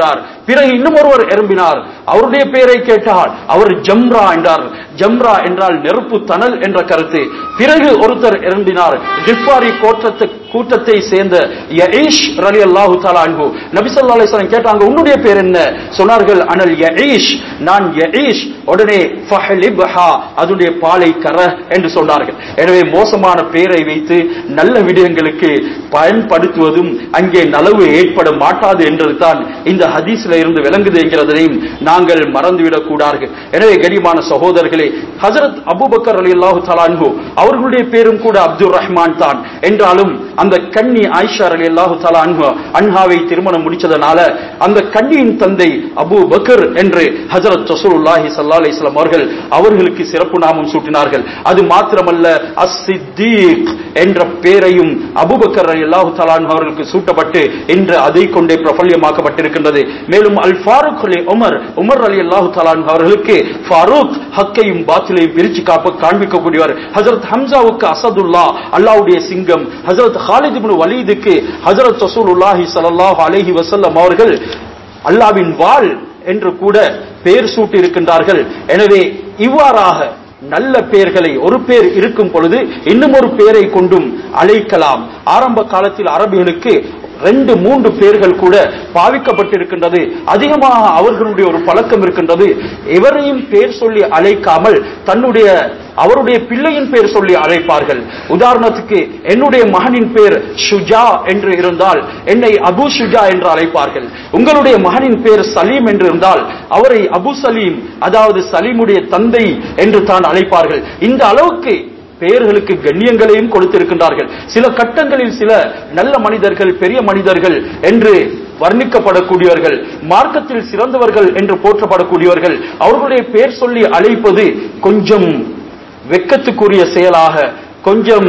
பிறகு இன்னும் ஒருவர் எழும்பினார் அவருடைய பெயரை கேட்டால் அவர் ஜம்ரா என்றார் ஜம்ரா என்றால் நெருப்பு தணல் என்ற கருத்து பிறகு ஒருத்தர் எழும்பினார் கிஃபாரி கோட்டத்தை கூட்டத்தை சேர்ந்த யஈஷ் ரலி அல்லாஹு தாலா அன்ஹு நபி ஸல்லல்லாஹு அலைஹி வஸல்லம் கேட்டாங்க உன்னுடைய பேர் என்ன சொன்னார்கள் அனல் யஈஷ் நான் யஈஷ் உடனே ஃபஹலிப்ஹா அதனுடைய பாலை கர என்று சொன்னார்கள் எனவே மோசமான பெயரை வைத்து நல்ல விடயங்களுக்கு பயன்படுத்துவதும் அங்கே நலவு ஏற்பட மாட்டாது என்றுதான் இந்த ஹதீஸ்ல இருந்து விளங்குது என்கிறதையும் நாங்கள் மறந்துவிடக் கூடாது எனவே கனிமான சகோதரர்களே ஹஜரத் அபூபக்கர் அலி அல்லாஹு தலான்ஹு அவர்களுடைய பேரும் கூட அப்துல் ரஹ்மான் தான் என்றாலும் அந்த கன்னி ஆயிஷா அலி அல்லாஹு தலான்ஹு அன்ஹாவை திருமணம் முடிச்சதனால அந்த கன்னியின் தந்தை அபு பக்கர் என்று ஹஜரத் ரசூலுல்லாஹி ஸல்லல்லாஹு அலைஹி வஸல்லம் அவர்கள் அவர்களுக்கு சிறப்பு நாமம் சூட்டினார்கள் அது மாத்திரமல்ல அஸ்-சித்தீக் என்ற பெயரையும் அபூபக்கர் ரலியல்லாஹு தஆலா அன்ஹு அவர்களுக்கு சூட்டப்பட்டு இன்று அதை கொண்டே பிரபல்யமாக்கப்பட்டிருக்கின்றது மேலும் Al Farooq Ali Umar Umar ரலியல்லாஹு தஆலா அன்ஹு அவர்களுக்கு ஃபாரூக் ஹக்கையும் பாத்திலையும் பிரிச்சு காப்ப காண்பிக்கக்கூடியவர் ஹஜரத் ஹம்சாவுக்கு அசதுல்லா அல்லாஹ்வுடைய சிங்கம் ஹஜரத் ஹாலித் இப்னு வலீதுக்கு ஹஜரத் ரசூலுல்லாஹி ஸல்லல்லாஹு அலைஹி வஸல்லம் அவர்கள் அல்லாவின் வாள் என்று கூட பெயர் சூட்டி இருக்கின்றார்கள் எனவே இவ்வாறாக நல்ல பெயர்களை ஒரு பேர் இருக்கும் பொழுது இன்னும் ஒரு பெயரை கொண்டும் அழைக்கலாம் ஆரம்ப காலத்தில் அரபிகளுக்கு ரெண்டு மூன்று பேர்கள் கூட பாவிக்கப்பட்டிருக்கின்றது அதிகமாக அவர்களுடைய ஒரு பழக்கம் இருக்கின்றது எவரையும் பேர் சொல்லி அழைக்காமல் தன்னுடைய அவருடைய பிள்ளையின் பேர் சொல்லி அழைப்பார்கள் உதாரணத்துக்கு என்னுடைய மகனின் பேர் ஷுஜா என்று இருந்தால் என்னை அபு ஷுஜா என்று அழைப்பார்கள் உங்களுடைய மகனின் பேர் சலீம் என்று இருந்தால் அவரை அபு சலீம் அதாவது சலீமுடைய தந்தை என்று தான் அழைப்பார்கள் இந்த அளவுக்கு பெயர்களுக்கு கண்ணியங்களையும் கொடுத்திருக்கின்றார்கள் சில கட்டங்களில் சில நல்ல மனிதர்கள் பெரிய மனிதர்கள் என்று வர்ணிக்கப்படக்கூடியவர்கள் மார்க்கத்தில் சிறந்தவர்கள் என்று போற்றப்படக்கூடியவர்கள் அவர்களுடைய பெயர் சொல்லி அழைப்பது கொஞ்சம் வெக்கத்துக்குரிய செயலாக கொஞ்சம்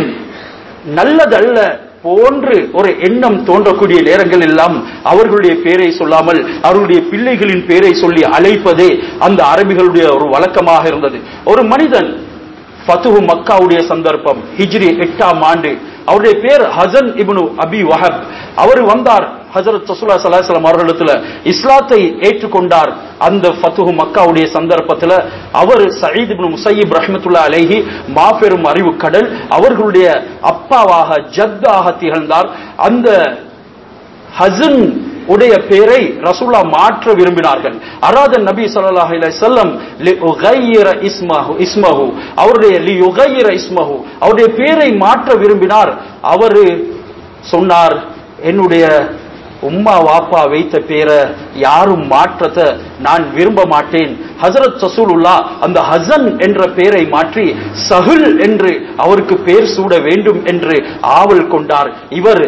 நல்லதல்ல போன்று ஒரு எண்ணம் தோன்றக்கூடிய நேரங்கள் எல்லாம் அவர்களுடைய பெயரை சொல்லாமல் அவர்களுடைய பிள்ளைகளின் பெயரை சொல்லி அழைப்பதே அந்த அரபிகளுடைய ஒரு வழக்கமாக இருந்தது ஒரு மனிதன் ஃபத்துஹு மக்காவுடைய சந்தர்ப்பம் ஹிஜ்ரி எட்டாம் ஆண்டு அவருடைய பேர் ஹசன் இப்னு அபி வஹப் அவர் வந்தார் ஹஜரத் ரசூலா சலாஹம் அவர்களிடத்துல இஸ்லாத்தை ஏற்றுக்கொண்டார் அந்த ஃபத்துஹு மக்காவுடைய சந்தர்ப்பத்துல அவர் சயீத் இப்னு முசையிப் ரஹ்மத்துல்லா அலைஹி மாபெரும் அறிவு கடல் அவர்களுடைய அப்பாவாக ஜத்தாக திகழ்ந்தார் அந்த ஹசன் உடைய பெயரை ரசூலா மாற்ற விரும்பினார்கள் அராத நபி ஸல்லல்லாஹு அலைஹி வஸல்லம் லியுகையிர இஸ்மஹு இஸ்மஹு அவருடைய லியுகையிர இஸ்மஹு அவருடைய பெயரை மாற்ற விரும்பினார் அவர் சொன்னார் என்னுடைய உம்மா வாப்பா வைத்த பேரை யாரும் மாற்றத்தை நான் விரும்ப மாட்டேன் ஹசரத் சசூலுல்லா அந்த ஹசன் என்ற பெயரை மாற்றி சஹுல் என்று அவருக்கு பெயர் சூட வேண்டும் என்று ஆவல் கொண்டார் இவர்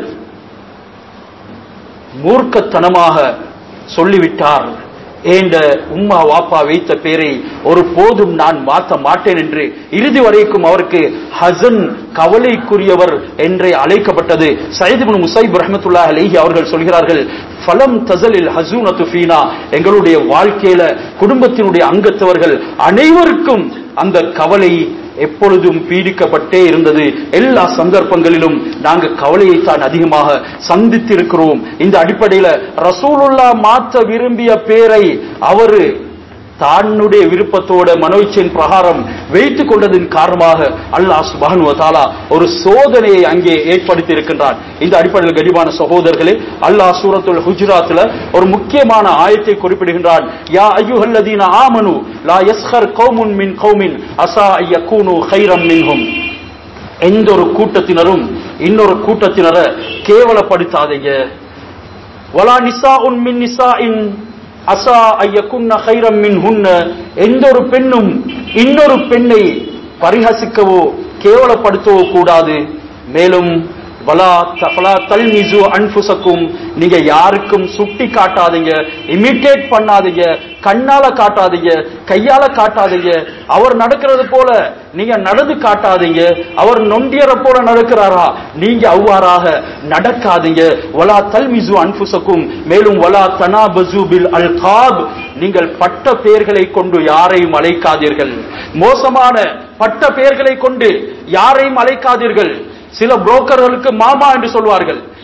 மூர்க்கத்தனமாக சொல்லிவிட்டார் ஏண்ட உம்மா வாப்பா வைத்த பேரை ஒரு போதும் நான் மாற்ற மாட்டேன் என்று இறுதி வரைக்கும் அவருக்கு ஹசன் கவலைக்குரியவர் என்றே அழைக்கப்பட்டது சைதிபின் முசைப் ரஹமத்துல்லா அலைஹி அவர்கள் சொல்கிறார்கள் ஃபலம் தசலில் ஹசூனத்து ஃபீனா எங்களுடைய வாழ்க்கையில குடும்பத்தினுடைய அங்கத்தவர்கள் அனைவருக்கும் அந்த கவலை எப்பொழுதும் பீடிக்கப்பட்டே இருந்தது எல்லா சந்தர்ப்பங்களிலும் நாங்க கவலையைத்தான் அதிகமாக சந்தித்திருக்கிறோம் இந்த அடிப்படையில ரசூலுல்லா மாற்ற விரும்பிய பேரை அவரு தன்னுடைய விருப்பத்தோட மனோச்சையின் பிரகாரம் வைத்துக் கொண்டதின் காரணமாக அல்லாஹ் சுபானு தாலா ஒரு சோதனையை அங்கே ஏற்படுத்தி இருக்கின்றான் இந்த அடிப்படையில் கடிமான சகோதரர்களே அல்லாஹ் சூரத்துல் ஹுஜ்ராத்ல ஒரு முக்கியமான ஆயத்தை குறிப்பிடுகின்றான் யா ஐயுஹல்லதீன ஆமனு லா யஸ்ஹர் கௌமுன் மின் கௌமின் அசா யகூனு கைரம் மின்ஹும் எந்த ஒரு கூட்டத்தினரும் இன்னொரு கூட்டத்தினரை கேவலப்படுத்தாதீங்க வலா நிசா உன் மின் நிசா இன் அசா ஐயக்குன்ன ஹைரம் மின் ஹுன்ன எந்த ஒரு பெண்ணும் இன்னொரு பெண்ணை பரிஹசிக்கவோ கேவலப்படுத்தவோ கூடாது மேலும் வலா தஃபலா தல்மிசு அன்புசக்கும் நீங்க யாருக்கும் சுட்டி காட்டாதீங்க இமிட்டேட் பண்ணாதீங்க கண்ணால காட்டாதீங்க கையால காட்டாதீங்க அவர் நடக்கிறது போல நீங்க நடந்து காட்டாதீங்க அவர் நொண்டியரை போல நடக்கிறாரா நீங்க அவ்வாறாக நடக்காதீங்க வலா தல்மிசு அன்புசக்கும் மேலும் வலா தனாபசு பில் அல் நீங்கள் பட்ட பெயர்களை கொண்டு யாரையும் அழைக்காதீர்கள் மோசமான பட்ட பெயர்களை கொண்டு யாரையும் அழைக்காதீர்கள் சில புரோக்கர்களுக்கு மாமா என்று சொல்வார்கள்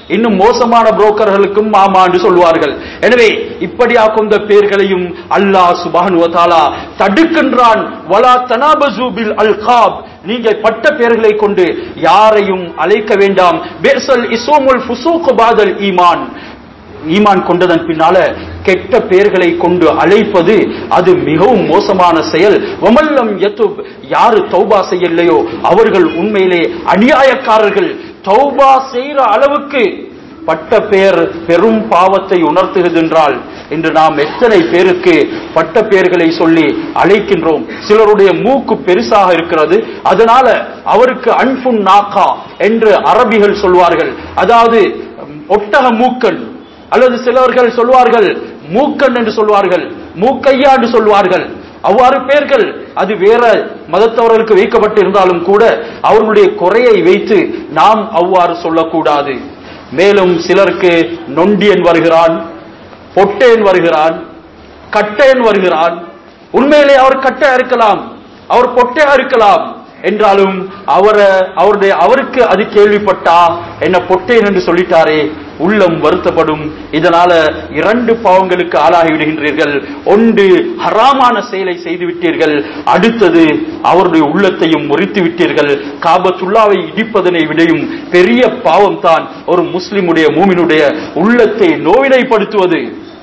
இன்னும் மோசமான புரோக்கர்களுக்கும் மாமா என்று சொல்வார்கள் எனவே இப்படியா கொண்ட பேர்களையும் அல்லாஹ் சுபான் தடுக்கின்றான் வலா தனாபசு பில் அல்காப் நீங்க பட்ட பெயர்களை கொண்டு யாரையும் அழைக்க வேண்டாம் பேசல் இசோமுல் ஃபுசூக் பாதல் ஈமான் ஈமான் கொண்டதன் பின்னால கெட்ட பெயர்களை கொண்டு அழைப்பது அது மிகவும் மோசமான செயல் வமல்லம் யத்துப் யாரு தௌபா செய்யலையோ அவர்கள் உண்மையிலே அநியாயக்காரர்கள் தௌபா செய்யற அளவுக்கு பட்ட பெயர் பெரும் பாவத்தை உணர்த்துகின்றால் இன்று நாம் எத்தனை பேருக்கு பட்ட பெயர்களை சொல்லி அழைக்கின்றோம் சிலருடைய மூக்கு பெருசாக இருக்கிறது அதனால அவருக்கு அன்புன் நாக்கா என்று அரபிகள் சொல்வார்கள் அதாவது ஒட்டக மூக்கன் அல்லது சிலர்கள் சொல்வார்கள் மூக்கன் என்று சொல்வார்கள் மூக்கையா என்று சொல்வார்கள் அவ்வாறு பேர்கள் அது வேற மதத்தவர்களுக்கு வைக்கப்பட்டு இருந்தாலும் கூட அவர்களுடைய குறையை வைத்து நாம் அவ்வாறு சொல்லக்கூடாது மேலும் சிலருக்கு நொண்டியன் வருகிறான் பொட்டேன் வருகிறான் கட்டையன் வருகிறான் உண்மையிலே அவர் கட்டையா இருக்கலாம் அவர் பொட்டையா இருக்கலாம் என்றாலும் அவரை அவருடைய அவருக்கு அது கேள்விப்பட்டா என்ன பொட்டேன் என்று சொல்லிட்டாரே உள்ளம் வருத்தப்படும் இதனால இரண்டு பாவங்களுக்கு ஆளாகி விடுகின்றீர்கள் ஒன்று ஹராமான செயலை செய்து விட்டீர்கள் அடுத்தது அவருடைய உள்ளத்தையும் முறித்து விட்டீர்கள் காபத்துல்லாவை இடிப்பதனை விடையும் பெரிய பாவம் தான் ஒரு முஸ்லிமுடைய மூமினுடைய உள்ளத்தை நோவினைப்படுத்துவது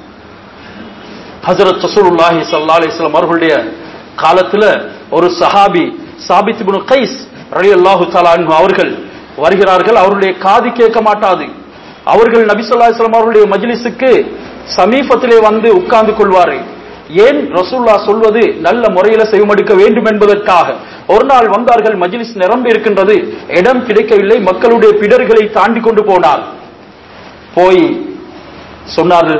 ஹசரத் ரசூலுல்லாஹி ஸல்லல்லாஹு அலைஹி வஸல்லம் அவர்களுடைய காலத்துல ஒரு சஹாபி சாபித் இப்னு கைஸ் ரலியல்லாஹு தஆலா அன்ஹு அவர்கள் வருகிறார்கள் அவருடைய காது கேட்க மாட்டாது அவர்கள் நபி ஸல்லல்லாஹு அலைஹி வஸல்லம் அவருடைய மஜ்லிஸுக்கு சமீபத்திலே வந்து உட்கார்ந்து கொள்வாரு ஏன் ரசூல்லா சொல்வது நல்ல முறையில செய்வமடுக்க வேண்டும் என்பதற்காக ஒரு நாள் வந்தார்கள் மஜ்லிஸ் நிரம்பி இருக்கின்றது இடம் கிடைக்கவில்லை மக்களுடைய பிடர்களை தாண்டி கொண்டு போனார் போய் சொன்னார்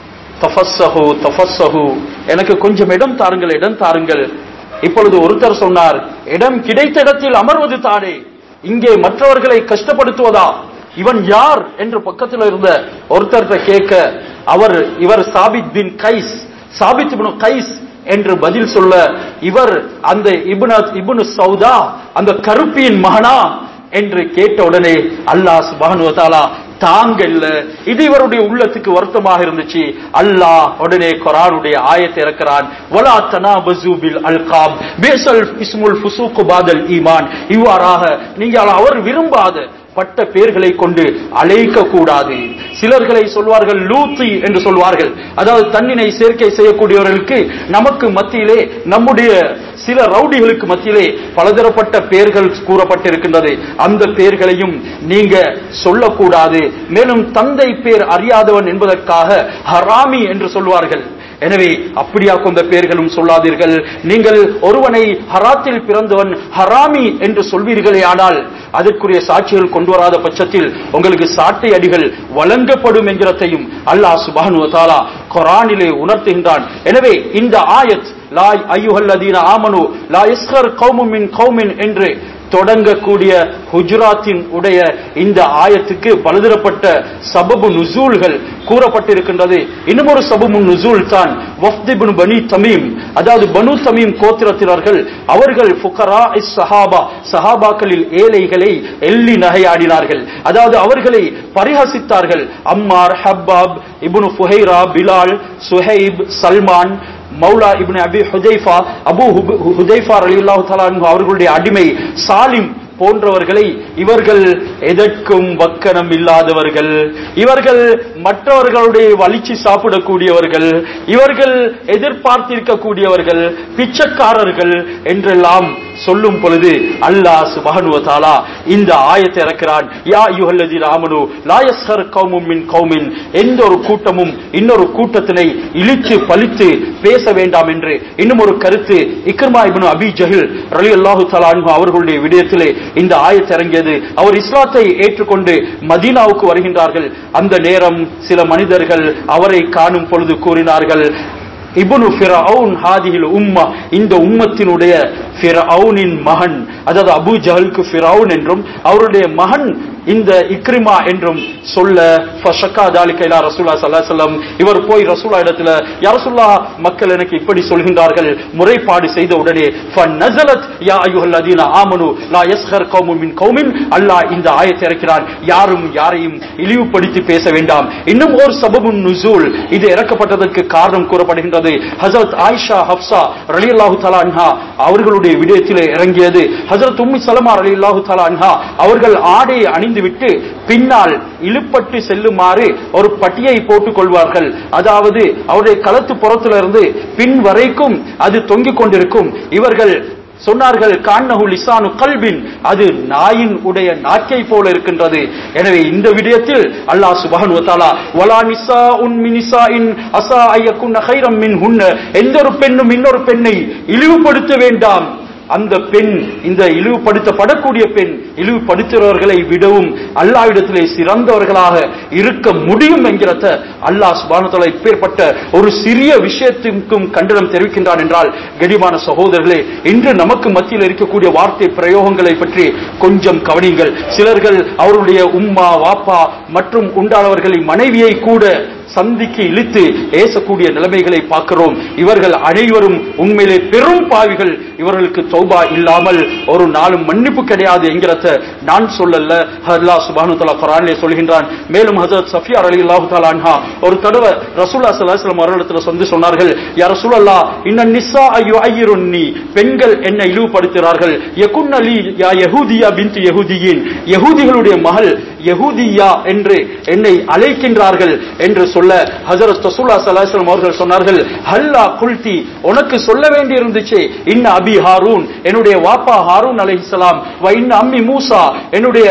தஃபஸ்ஸஹு தஃபஸ்ஸஹு எனக்கு கொஞ்சம் இடம் தாருங்கள் இடம் தாருங்கள் இப்பொழுது ஒருத்தர் சொன்னார் இடம் கிடைத்த இடத்தில் அமர்வது தானே இங்கே மற்றவர்களை கஷ்டப்படுத்துவதா இவன் யார் என்று பக்கத்தில் இருந்த ஒருத்தர்கிட்ட கேட்க அவர் இவர் சாபித் பின் கைஸ் சாபித் இப்னு கைஸ் என்று பதில் சொல்ல இவர் அந்த இப்னு இப்னு சௌதா அந்த கருப்பியின் மகனா என்று கேட்ட உடனே அல்லாஹ் சுப்ஹானஹு வ தஆலா தாங்கல்ல இது இவருடைய உள்ளத்துக்கு வருத்தமாக இருந்துச்சு அல்லாஹ் உடனே குரானுடைய ஆயத்தை இறக்கிறான் வலா தனாபசு பில் அல்காப் பேசல் இஸ்முல் ஃபுசூக் பாதல் ஈமான் இவ்வாறாக நீங்கள் அவர் விரும்பாத பட்ட பெயர்களை கொண்டு அழைக்க கூடாது சிலர்களை சொல்வார்கள் லூத்தி என்று சொல்வார்கள் அதாவது தன்னினை சேர்க்கை செய்யக்கூடியவர்களுக்கு நமக்கு மத்தியிலே நம்முடைய சில ரவுடிகளுக்கு மத்தியிலே பலதரப்பட்ட பெயர்கள் கூறப்பட்டிருக்கின்றது அந்த பெயர்களையும் நீங்க சொல்லக்கூடாது மேலும் தந்தை பேர் அறியாதவன் என்பதற்காக ஹராமி என்று சொல்வார்கள் எனவே அப்படியா கொண்ட பெயர்களும் சொல்லாதீர்கள் நீங்கள் ஒருவனை ஹராத்தில் பிறந்தவன் ஹராமி என்று சொல்வீர்களே ஆனால் அதற்குரிய சாட்சிகள் கொண்டு வராத பட்சத்தில் உங்களுக்கு சாட்டை அடிகள் வழங்கப்படும் என்கிறதையும் அல்லாஹ் சுபானு தாலா குரானிலே உணர்த்துகின்றான் எனவே இந்த ஆயத் லா ஐயுஹல்லதீன ஆமனு லா இஸ்கர் கௌமும் மின் கௌமின் என்று தொடங்கக்கூடிய ஹுஜராத்தின் உடைய இந்த ஆயத்துக்கு பலதரப்பட்ட சபபு நுசூல்கள் கூறப்பட்டிருக்கின்றது இன்னும் ஒரு சபபு நுசூல் தான் வஃப்திபுன் பனி தமீம் அதாவது பனு தமீம் கோத்திரத்தினர்கள் அவர்கள் ஃபுகரா இஸ் சஹாபா சஹாபாக்களில் ஏழைகளை எள்ளி நகையாடினார்கள் அதாவது அவர்களை பரிஹசித்தார்கள் Ammar Khabbab ibn Fuhaira Bilal Suhaib Salman மௌலா இப்னு அபி ஹுதைஃபா அபு ஹுப- ஹுதைஃபா ரலியல்லாஹு தஆலா அன்ஹு அவர்களுடைய அடிமை சாலிம் போன்றவர்களை இவர்கள் எதற்கும் வக்கனம் இல்லாதவர்கள் இவர்கள் மற்றவர்களுடைய வலிச்சு சாப்பிடக்கூடியவர்கள் இவர்கள் எதிர்பார்த்திருக்கக்கூடியவர்கள் பிச்சைக்காரர்கள் என்றெல்லாம் சொல்லும் பொழுது அல்லாஹ் சுப்ஹானஹு வ தஆலா இந்த ஆயத்தை இறக்கிறான் யா அய்யுஹல்லதீன ஆமனு லா யஸ்ஹர் கௌமும் மின் கௌமின் எந்த ஒரு கூட்டமும் இன்னொரு கூட்டத்தினை இழித்து பழித்து பேச வேண்டாம் என்று இன்னும் ஒரு கருத்து இக்ரிமா இப்னு அபி ஜஹில் ரலியல்லாஹு தஆலா அன்ஹு அவர்களுடைய விடயத்திலே இந்த ஆயத்து இறங்கியது அவர் இஸ்லாத்தை ஏற்றுக்கொண்டு மதீனாவுக்கு வருகின்றார்கள் அந்த நேரம் சில மனிதர்கள் அவரை காணும் பொழுது கூறினார்கள் இப்னு ஃபிரவுன் ஹாதிஹில் உம்மா இந்த உம்மத்தினுடைய ஃபிரவுனின் மகன் அதாவது அபூ ஜஹலுக்கு ஃபிரவுன் என்றும் அவருடைய மகன் இந்த இக்ரிமா என்றும் சொல்ல ஃபஷக்கா தாலிக இலா ரசூலா ஸல்லல்லாஹு அலைஹி வஸல்லம் இவர் போய் ரசூலா இடத்துல யா ரசூலா மக்கள் எனக்கு இப்படி சொல்கின்றார்கள் முறைப்பாடு செய்த உடனே ஃபநஸலத் யா அய்யுஹல்லதீன ஆமனு லா யஸ்ஹர் கௌமும் மின் கௌமின் அல்லாஹ் இந்த ஆயத்தை இறக்கிறான் யாரும் யாரையும் இழிவுபடுத்தி பேச வேண்டாம் இன்னும் ஒரு சபபுன் நுசூல் இது இறக்கப்பட்டதற்கு காரணம் கூறப்படுகின்றது ஹஜரத் ஆயிஷா ஹப்சா ரலியல்லாஹு தஆலா அன்ஹா அவர்களுடைய விடயத்திலே இறங்கியது ஹஜரத் உம்மி சலமா ரலியல்லாஹு தஆலா அன்ஹா அவர்கள் ஆடையை அணிந்துவிட்டு பின்னால் இழுப்பட்டு செல்லுமாறு ஒரு பட்டியை போட்டுக் கொள்வார்கள் அதாவது அவருடைய களத்து புறத்திலிருந்து பின் வரைக்கும் அது தொங்கிக் கொண்டிருக்கும் இவர்கள் சொன்னார்கள் கான்னஹு லிசானு கல்பின் அது நாயின் உடைய நாக்கை போல இருக்கின்றது எனவே இந்த விடயத்தில் அல்லாஹ் சுப்ஹானஹு வ தஆலா வலா நிசாஉன் மின் நிசாஇன் அஸா அய்யகுன்ன கைரம் மின்ஹுன்ன எந்த ஒரு பெண்ணும் இன்னொரு பெண்ணை இழிவுபடுத்த வேண்டாம் அந்த பெண் இந்த இழிவுபடுத்தப்படக்கூடிய பெண் இழிவுபடுத்துகிறவர்களை விடவும் அல்லாவிடத்திலே சிறந்தவர்களாக இருக்க முடியும் என்கிறத அல்லாஹ் சுபானத்தலா இப்பேற்பட்ட ஒரு சிறிய விஷயத்திற்கும் கண்டனம் தெரிவிக்கின்றான் என்றால் கடிமான சகோதரர்களே இன்று நமக்கு மத்தியில் இருக்கக்கூடிய வார்த்தை பிரயோகங்களை பற்றி கொஞ்சம் கவனிங்கள் சிலர்கள் அவருடைய உம்மா வாப்பா மற்றும் உண்டானவர்களின் மனைவியை கூட சந்திக்கு இழுத்து ஏசக்கூடிய நிலைமைகளை பார்க்கிறோம் இவர்கள் அனைவரும் உண்மையிலே பெரும் பாவிகள் இவர்களுக்கு தௌபா இல்லாமல் ஒரு நாளும் மன்னிப்பு கிடையாது என்கிறத நான் சொல்லல அல்லாஹ் சுபானு தலா குரானிலே சொல்கின்றான் மேலும் ஹசரத் சஃபியா அலி அல்லாஹு தாலா அன்ஹா ஒரு தடவை ரசூல்லா சல்லாஹம் அவர்களிடத்தில் வந்து சொன்னார்கள் யா ரசூலல்லா இன்ன நிசா ஐயோ ஐயிருன்னி பெண்கள் என்னை இழிவுபடுத்துகிறார்கள் யகுன் அலி யா யஹூதியா பின்து யஹூதியின் யஹூதிகளுடைய மகள் யஹூதியா என்று என்னை அழைக்கின்றார்கள் என்று சொல்ல ஹஜரத் ரசூல்லா ஸல்லல்லாஹு அவர்கள் சொன்னார்கள் ஹல்லா குல்தி உனக்கு சொல்ல வேண்டி இருந்துச்சு இன்ன அபி ஹாரூன் என்னுடைய வாப்பா ஹாரூன் அலைஹிஸ்ஸலாம் வ இன்ன அம்மி மூசா என்னுடைய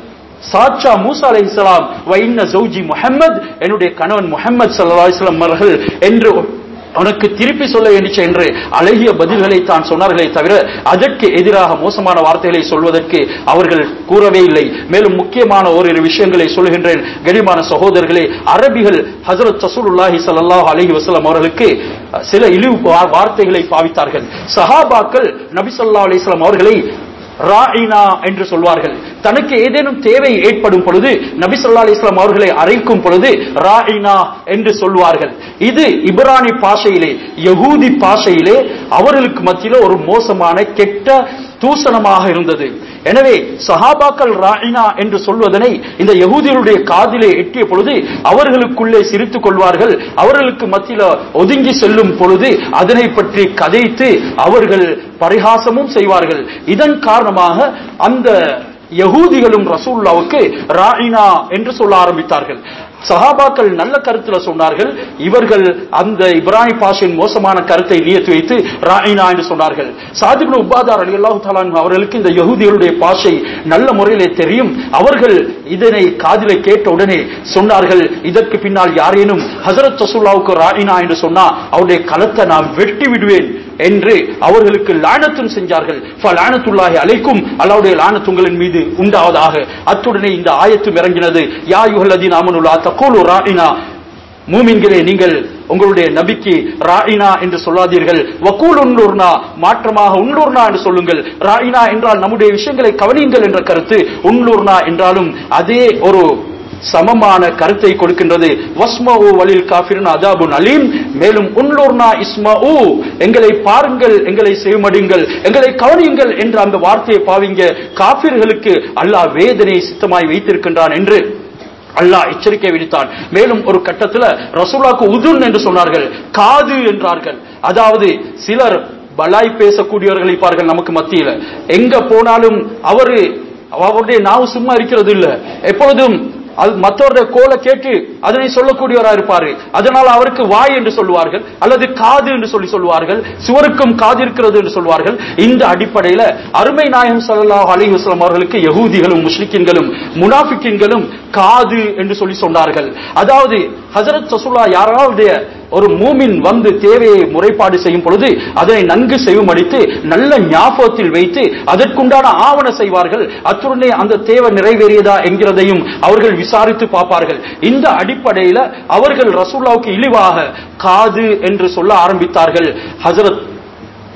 சாச்சா மூசா அலைஹிஸ்ஸலாம் வ இன்ன ஜௌஜி முஹம்மத் என்னுடைய கணவன் முஹம்மது ஸல்லல்லாஹு அலைஹி வஸல்லம் அவர்கள் என்று உனக்கு திருப்பி சொல்ல வேண்டிச்சு என்று அழகிய பதில்களை தான் சொன்னார்களே தவிர அதற்கு எதிராக மோசமான வார்த்தைகளை சொல்வதற்கு அவர்கள் கூறவே இல்லை மேலும் முக்கியமான ஓரிரு விஷயங்களை சொல்கின்றேன் கனிமான சகோதரர்களே அரபிகள் ஹசரத் சசூலுல்லாஹி ஸல்லல்லாஹு அலைஹி வஸல்லம் அவர்களுக்கு சில இழிவு வா- வார்த்தைகளை பாவித்தார்கள் சஹாபாக்கள் நபி ஸல்லல்லாஹு அலைஹி வஸல்லம் அவர்களை ராயினா என்று சொல்வார்கள் தனக்கு ஏதேனும் தேவை ஏற்படும் பொழுது நபி ஸல்லல்லாஹு அலைஹி வஸல்லம் அவர்களை அழைக்கும் பொழுது ராயினா என்று சொல்வார்கள் இது இப்ரானி பாஷையிலே யகூதி பாஷையிலே அவர்களுக்கு மத்தியிலே ஒரு மோசமான கெட்ட தூசணமாக இருந்தது எனவே சஹாபாக்கள் ராயினா என்று சொல்வதனை இந்த யகூதிகளுடைய காதிலே எட்டிய பொழுது அவர்களுக்குள்ளே சிரித்துக் கொள்வார்கள் அவர்களுக்கு மத்தியில ஒதுங்கி செல்லும் பொழுது அதனை பற்றி கதைத்து அவர்கள் பரிகாசமும் செய்வார்கள் இதன் காரணமாக அந்த யகூதிகளும் ரசூல்லாவுக்கு ராயினா என்று சொல்ல ஆரம்பித்தார்கள் சஹாபாக்கள் நல்ல கருத்துல சொன்னார்கள் இவர்கள் அந்த இப்ராஹிம் பாஷின் மோசமான கருத்தை நியத்து வைத்து ராயினா என்று சொன்னார்கள் சாதிபின் உபாதார் அலி அல்லாஹு தாலான் அவர்களுக்கு இந்த யகூதிகளுடைய பாஷை நல்ல முறையிலே தெரியும் அவர்கள் இதனை காதிலே கேட்ட உடனே சொன்னார்கள் இதற்கு பின்னால் யாரேனும் ஹசரத் ரசூல்லாவுக்கு ராயினா என்று சொன்னா அவருடைய களத்தை நான் வெட்டி விடுவேன் என்று அவர்களுக்கு லானத்தும் செஞ்சார்கள் லானத்துள்ளாஹி அலைக்கும் அல்லாவுடைய லானத் உங்களின் மீது உண்டாவதாக அத்துடனே இந்த ஆயத்தும் இறங்கினது யா யுஹல்லதீன் ஆமனுல்லா தக்கூலு ராயினா மூமின்களே நீங்கள் உங்களுடைய நபிக்கு ராயினா என்று சொல்லாதீர்கள் வக்கூல் உன்லூர்னா மாற்றமாக உன்லூர்னா என்று சொல்லுங்கள் ராயினா என்றால் நம்முடைய விஷயங்களை கவனியுங்கள் என்ற கருத்து உன்லூர்னா என்றாலும் அதே ஒரு சமமான கருத்தை கொடுக்கின்றது வஸ்மஉ வலில் காஃபிரின் அதாபுன் அலீம் மேலும் உன்லூர்னா இஸ்மஉ எங்களை பாருங்கள் எங்களை செய்மடுங்கள் எங்களை கவனியுங்கள் என்ற அந்த வார்த்தையை பாவிங்க காபிர்களுக்கு அல்லாஹ் வேதனை சித்தமாய் வைத்திருக்கின்றான் என்று அல்லாஹ் எச்சரிக்கை விடுத்தான் மேலும் ஒரு கட்டத்துல ரசூலாக்கு உதுன் என்று சொன்னார்கள் காது என்றார்கள் அதாவது சிலர் பலாய் பேசக்கூடியவர்கள் இருப்பார்கள் நமக்கு மத்தியில எங்க போனாலும் அவரு அவருடைய நாவு சும்மா இருக்கிறது இல்ல எப்பொழுதும் அது மற்றவருடைய கோலை கேட்டு அதனை சொல்லக்கூடியவரா இருப்பாரு அதனால் அவருக்கு வாய் என்று சொல்லுவார்கள் அல்லது காது என்று சொல்லி சொல்லுவார்கள் சுவருக்கும் காது இருக்கிறது என்று சொல்வார்கள் இந்த அடிப்படையில அருமை நாயகம் ஸல்லல்லாஹு அலைஹி வஸல்லம் அவர்களுக்கு யகூதிகளும் முஸ்லிக்கின்களும் முனாஃபிக்கின்களும் காது என்று சொல்லி சொன்னார்கள் அதாவது ஹஜரத் ரசூலா யாராவது ஒரு மூமின் வந்து தேவையை முறைப்பாடு செய்யும் பொழுது அதனை நன்கு செய்வமடித்து நல்ல ஞாபகத்தில் வைத்து அதற்குண்டான ஆவண செய்வார்கள் அத்துடனே அந்த தேவை நிறைவேறியதா என்கிறதையும் அவர்கள் விசாரித்து பார்ப்பார்கள் இந்த அடிப்படையில அவர்கள் ரசூல்லாவுக்கு இழிவாக காது என்று சொல்ல ஆரம்பித்தார்கள் ஹஜரத்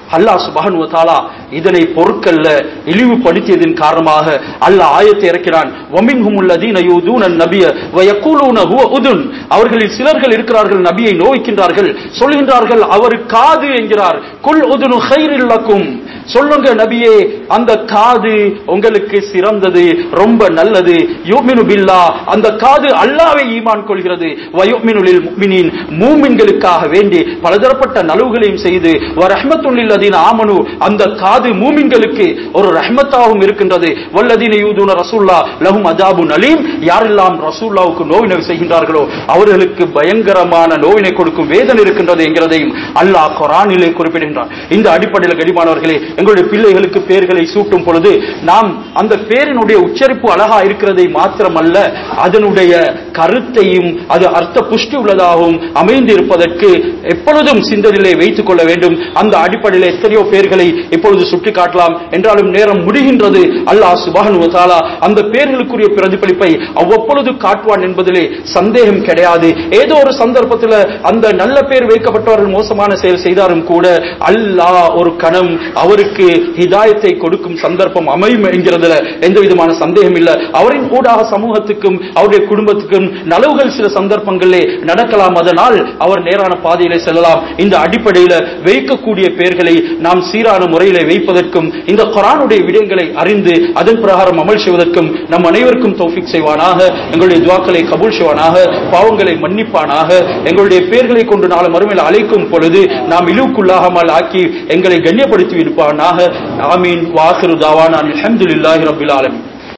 அல்லாஹ் சுபஹானு தாலா இதனை பொருட்கல்ல இழிவுபடுத்தியதின் காரணமாக அல்லாஹ் ஆயத்தை இறக்கிறான் வமின்ஹும் உள்ளதீன யூதூன நபிய வயக்கூலூன ஹுவ உதுன் அவர்களில் சிலர்கள் இருக்கிறார்கள் நபியை நோய்க்கின்றார்கள் சொல்கின்றார்கள் அவர் காது என்கிறார் குல் உதுனு ஹைரில்லக்கும் சொல்லுங்க நபியே அந்த காது உங்களுக்கு சிறந்தது ரொம்ப நல்லது யூமினு பில்லா அந்த காது அல்லாவை ஈமான் கொள்கிறது வயுமினுலில் முக்மினின் மூமின்களுக்காக வேண்டி பலதரப்பட்ட நலவுகளையும் செய்து ரஹ்மத்துல்லில் அதீன் ஆமனு அந்த காது மூமின்களுக்கு ஒரு ரஹ்மத்தாகவும் இருக்கின்றது வல்லதீன யூதுன ரசூல்லா லஹும் அஜாபு நலீம் யாரெல்லாம் ரசூல்லாவுக்கு நோவினை செய்கின்றார்களோ அவர்களுக்கு பயங்கரமான நோவினை கொடுக்கும் வேதனை இருக்கின்றது என்கிறதையும் அல்லாஹ் குரானிலே குறிப்பிடுகின்றார் இந்த அடிப்படையில் கடிமானவர்களே எங்களுடைய பிள்ளைகளுக்கு பெயர்களை சூட்டும் பொழுது நாம் அந்த பேரினுடைய உச்சரிப்பு அழகா இருக்கிறதை மாத்திரமல்ல அதனுடைய கருத்தையும் அது அர்த்த புஷ்டி உள்ளதாகவும் அமைந்து இருப்பதற்கு எப்பொழுதும் சிந்தனையிலே வைத்துக் கொள்ள வேண்டும் அந்த அடிப்படையில் எத்தனையோ பேர்களை இப்பொழுது சுட்டி காட்டலாம் என்றாலும் நேரம் முடிகின்றது அல்லாஹ் சுபானு தாலா அந்த பேர்களுக்குரிய பிரதிபலிப்பை அவ்வப்பொழுது காட்டுவான் என்பதிலே சந்தேகம் கிடையாது ஏதோ ஒரு சந்தர்ப்பத்தில் அந்த நல்ல பேர் வைக்கப்பட்டவர்கள் மோசமான செயல் செய்தாலும் கூட அல்லாஹ் ஒரு கணம் அவருக்கு ஹிதாயத்தை கொடுக்கும் சந்தர்ப்பம் அமையும் என்கிறதுல எந்த விதமான சந்தேகம் இல்லை அவரின் ஊடாக சமூகத்துக்கும் அவருடைய குடும்பத்துக்கும் நலவுகள் சில சந்தர்ப்பங்களிலே நடக்கலாம் அதனால் அவர் நேரான பாதையிலே செல்லலாம் இந்த அடிப்படையில் வைக்கக்கூடிய பெயர்களை நாம் சீரான முறையிலே வைப்பதற்கும் இந்த குரானுடைய விடயங்களை அறிந்து அதன் பிரகாரம் அமல் செய்வதற்கும் நம் அனைவருக்கும் தௌஃபிக் செய்வானாக எங்களுடைய துவாக்களை கபூல் செய்வானாக பாவங்களை மன்னிப்பானாக எங்களுடைய பெயர்களை கொண்டு நாளை மறுமையில் அழைக்கும் பொழுது நாம் இழுக்குள்ளாகாமல் ஆக்கி எங்களை கண்ணியப்படுத்தி இருப்பானாக ஆமீன் வாஹிரு தாவான் அல்ஹம்துலில்லாஹி ரபில் ஆலமீன்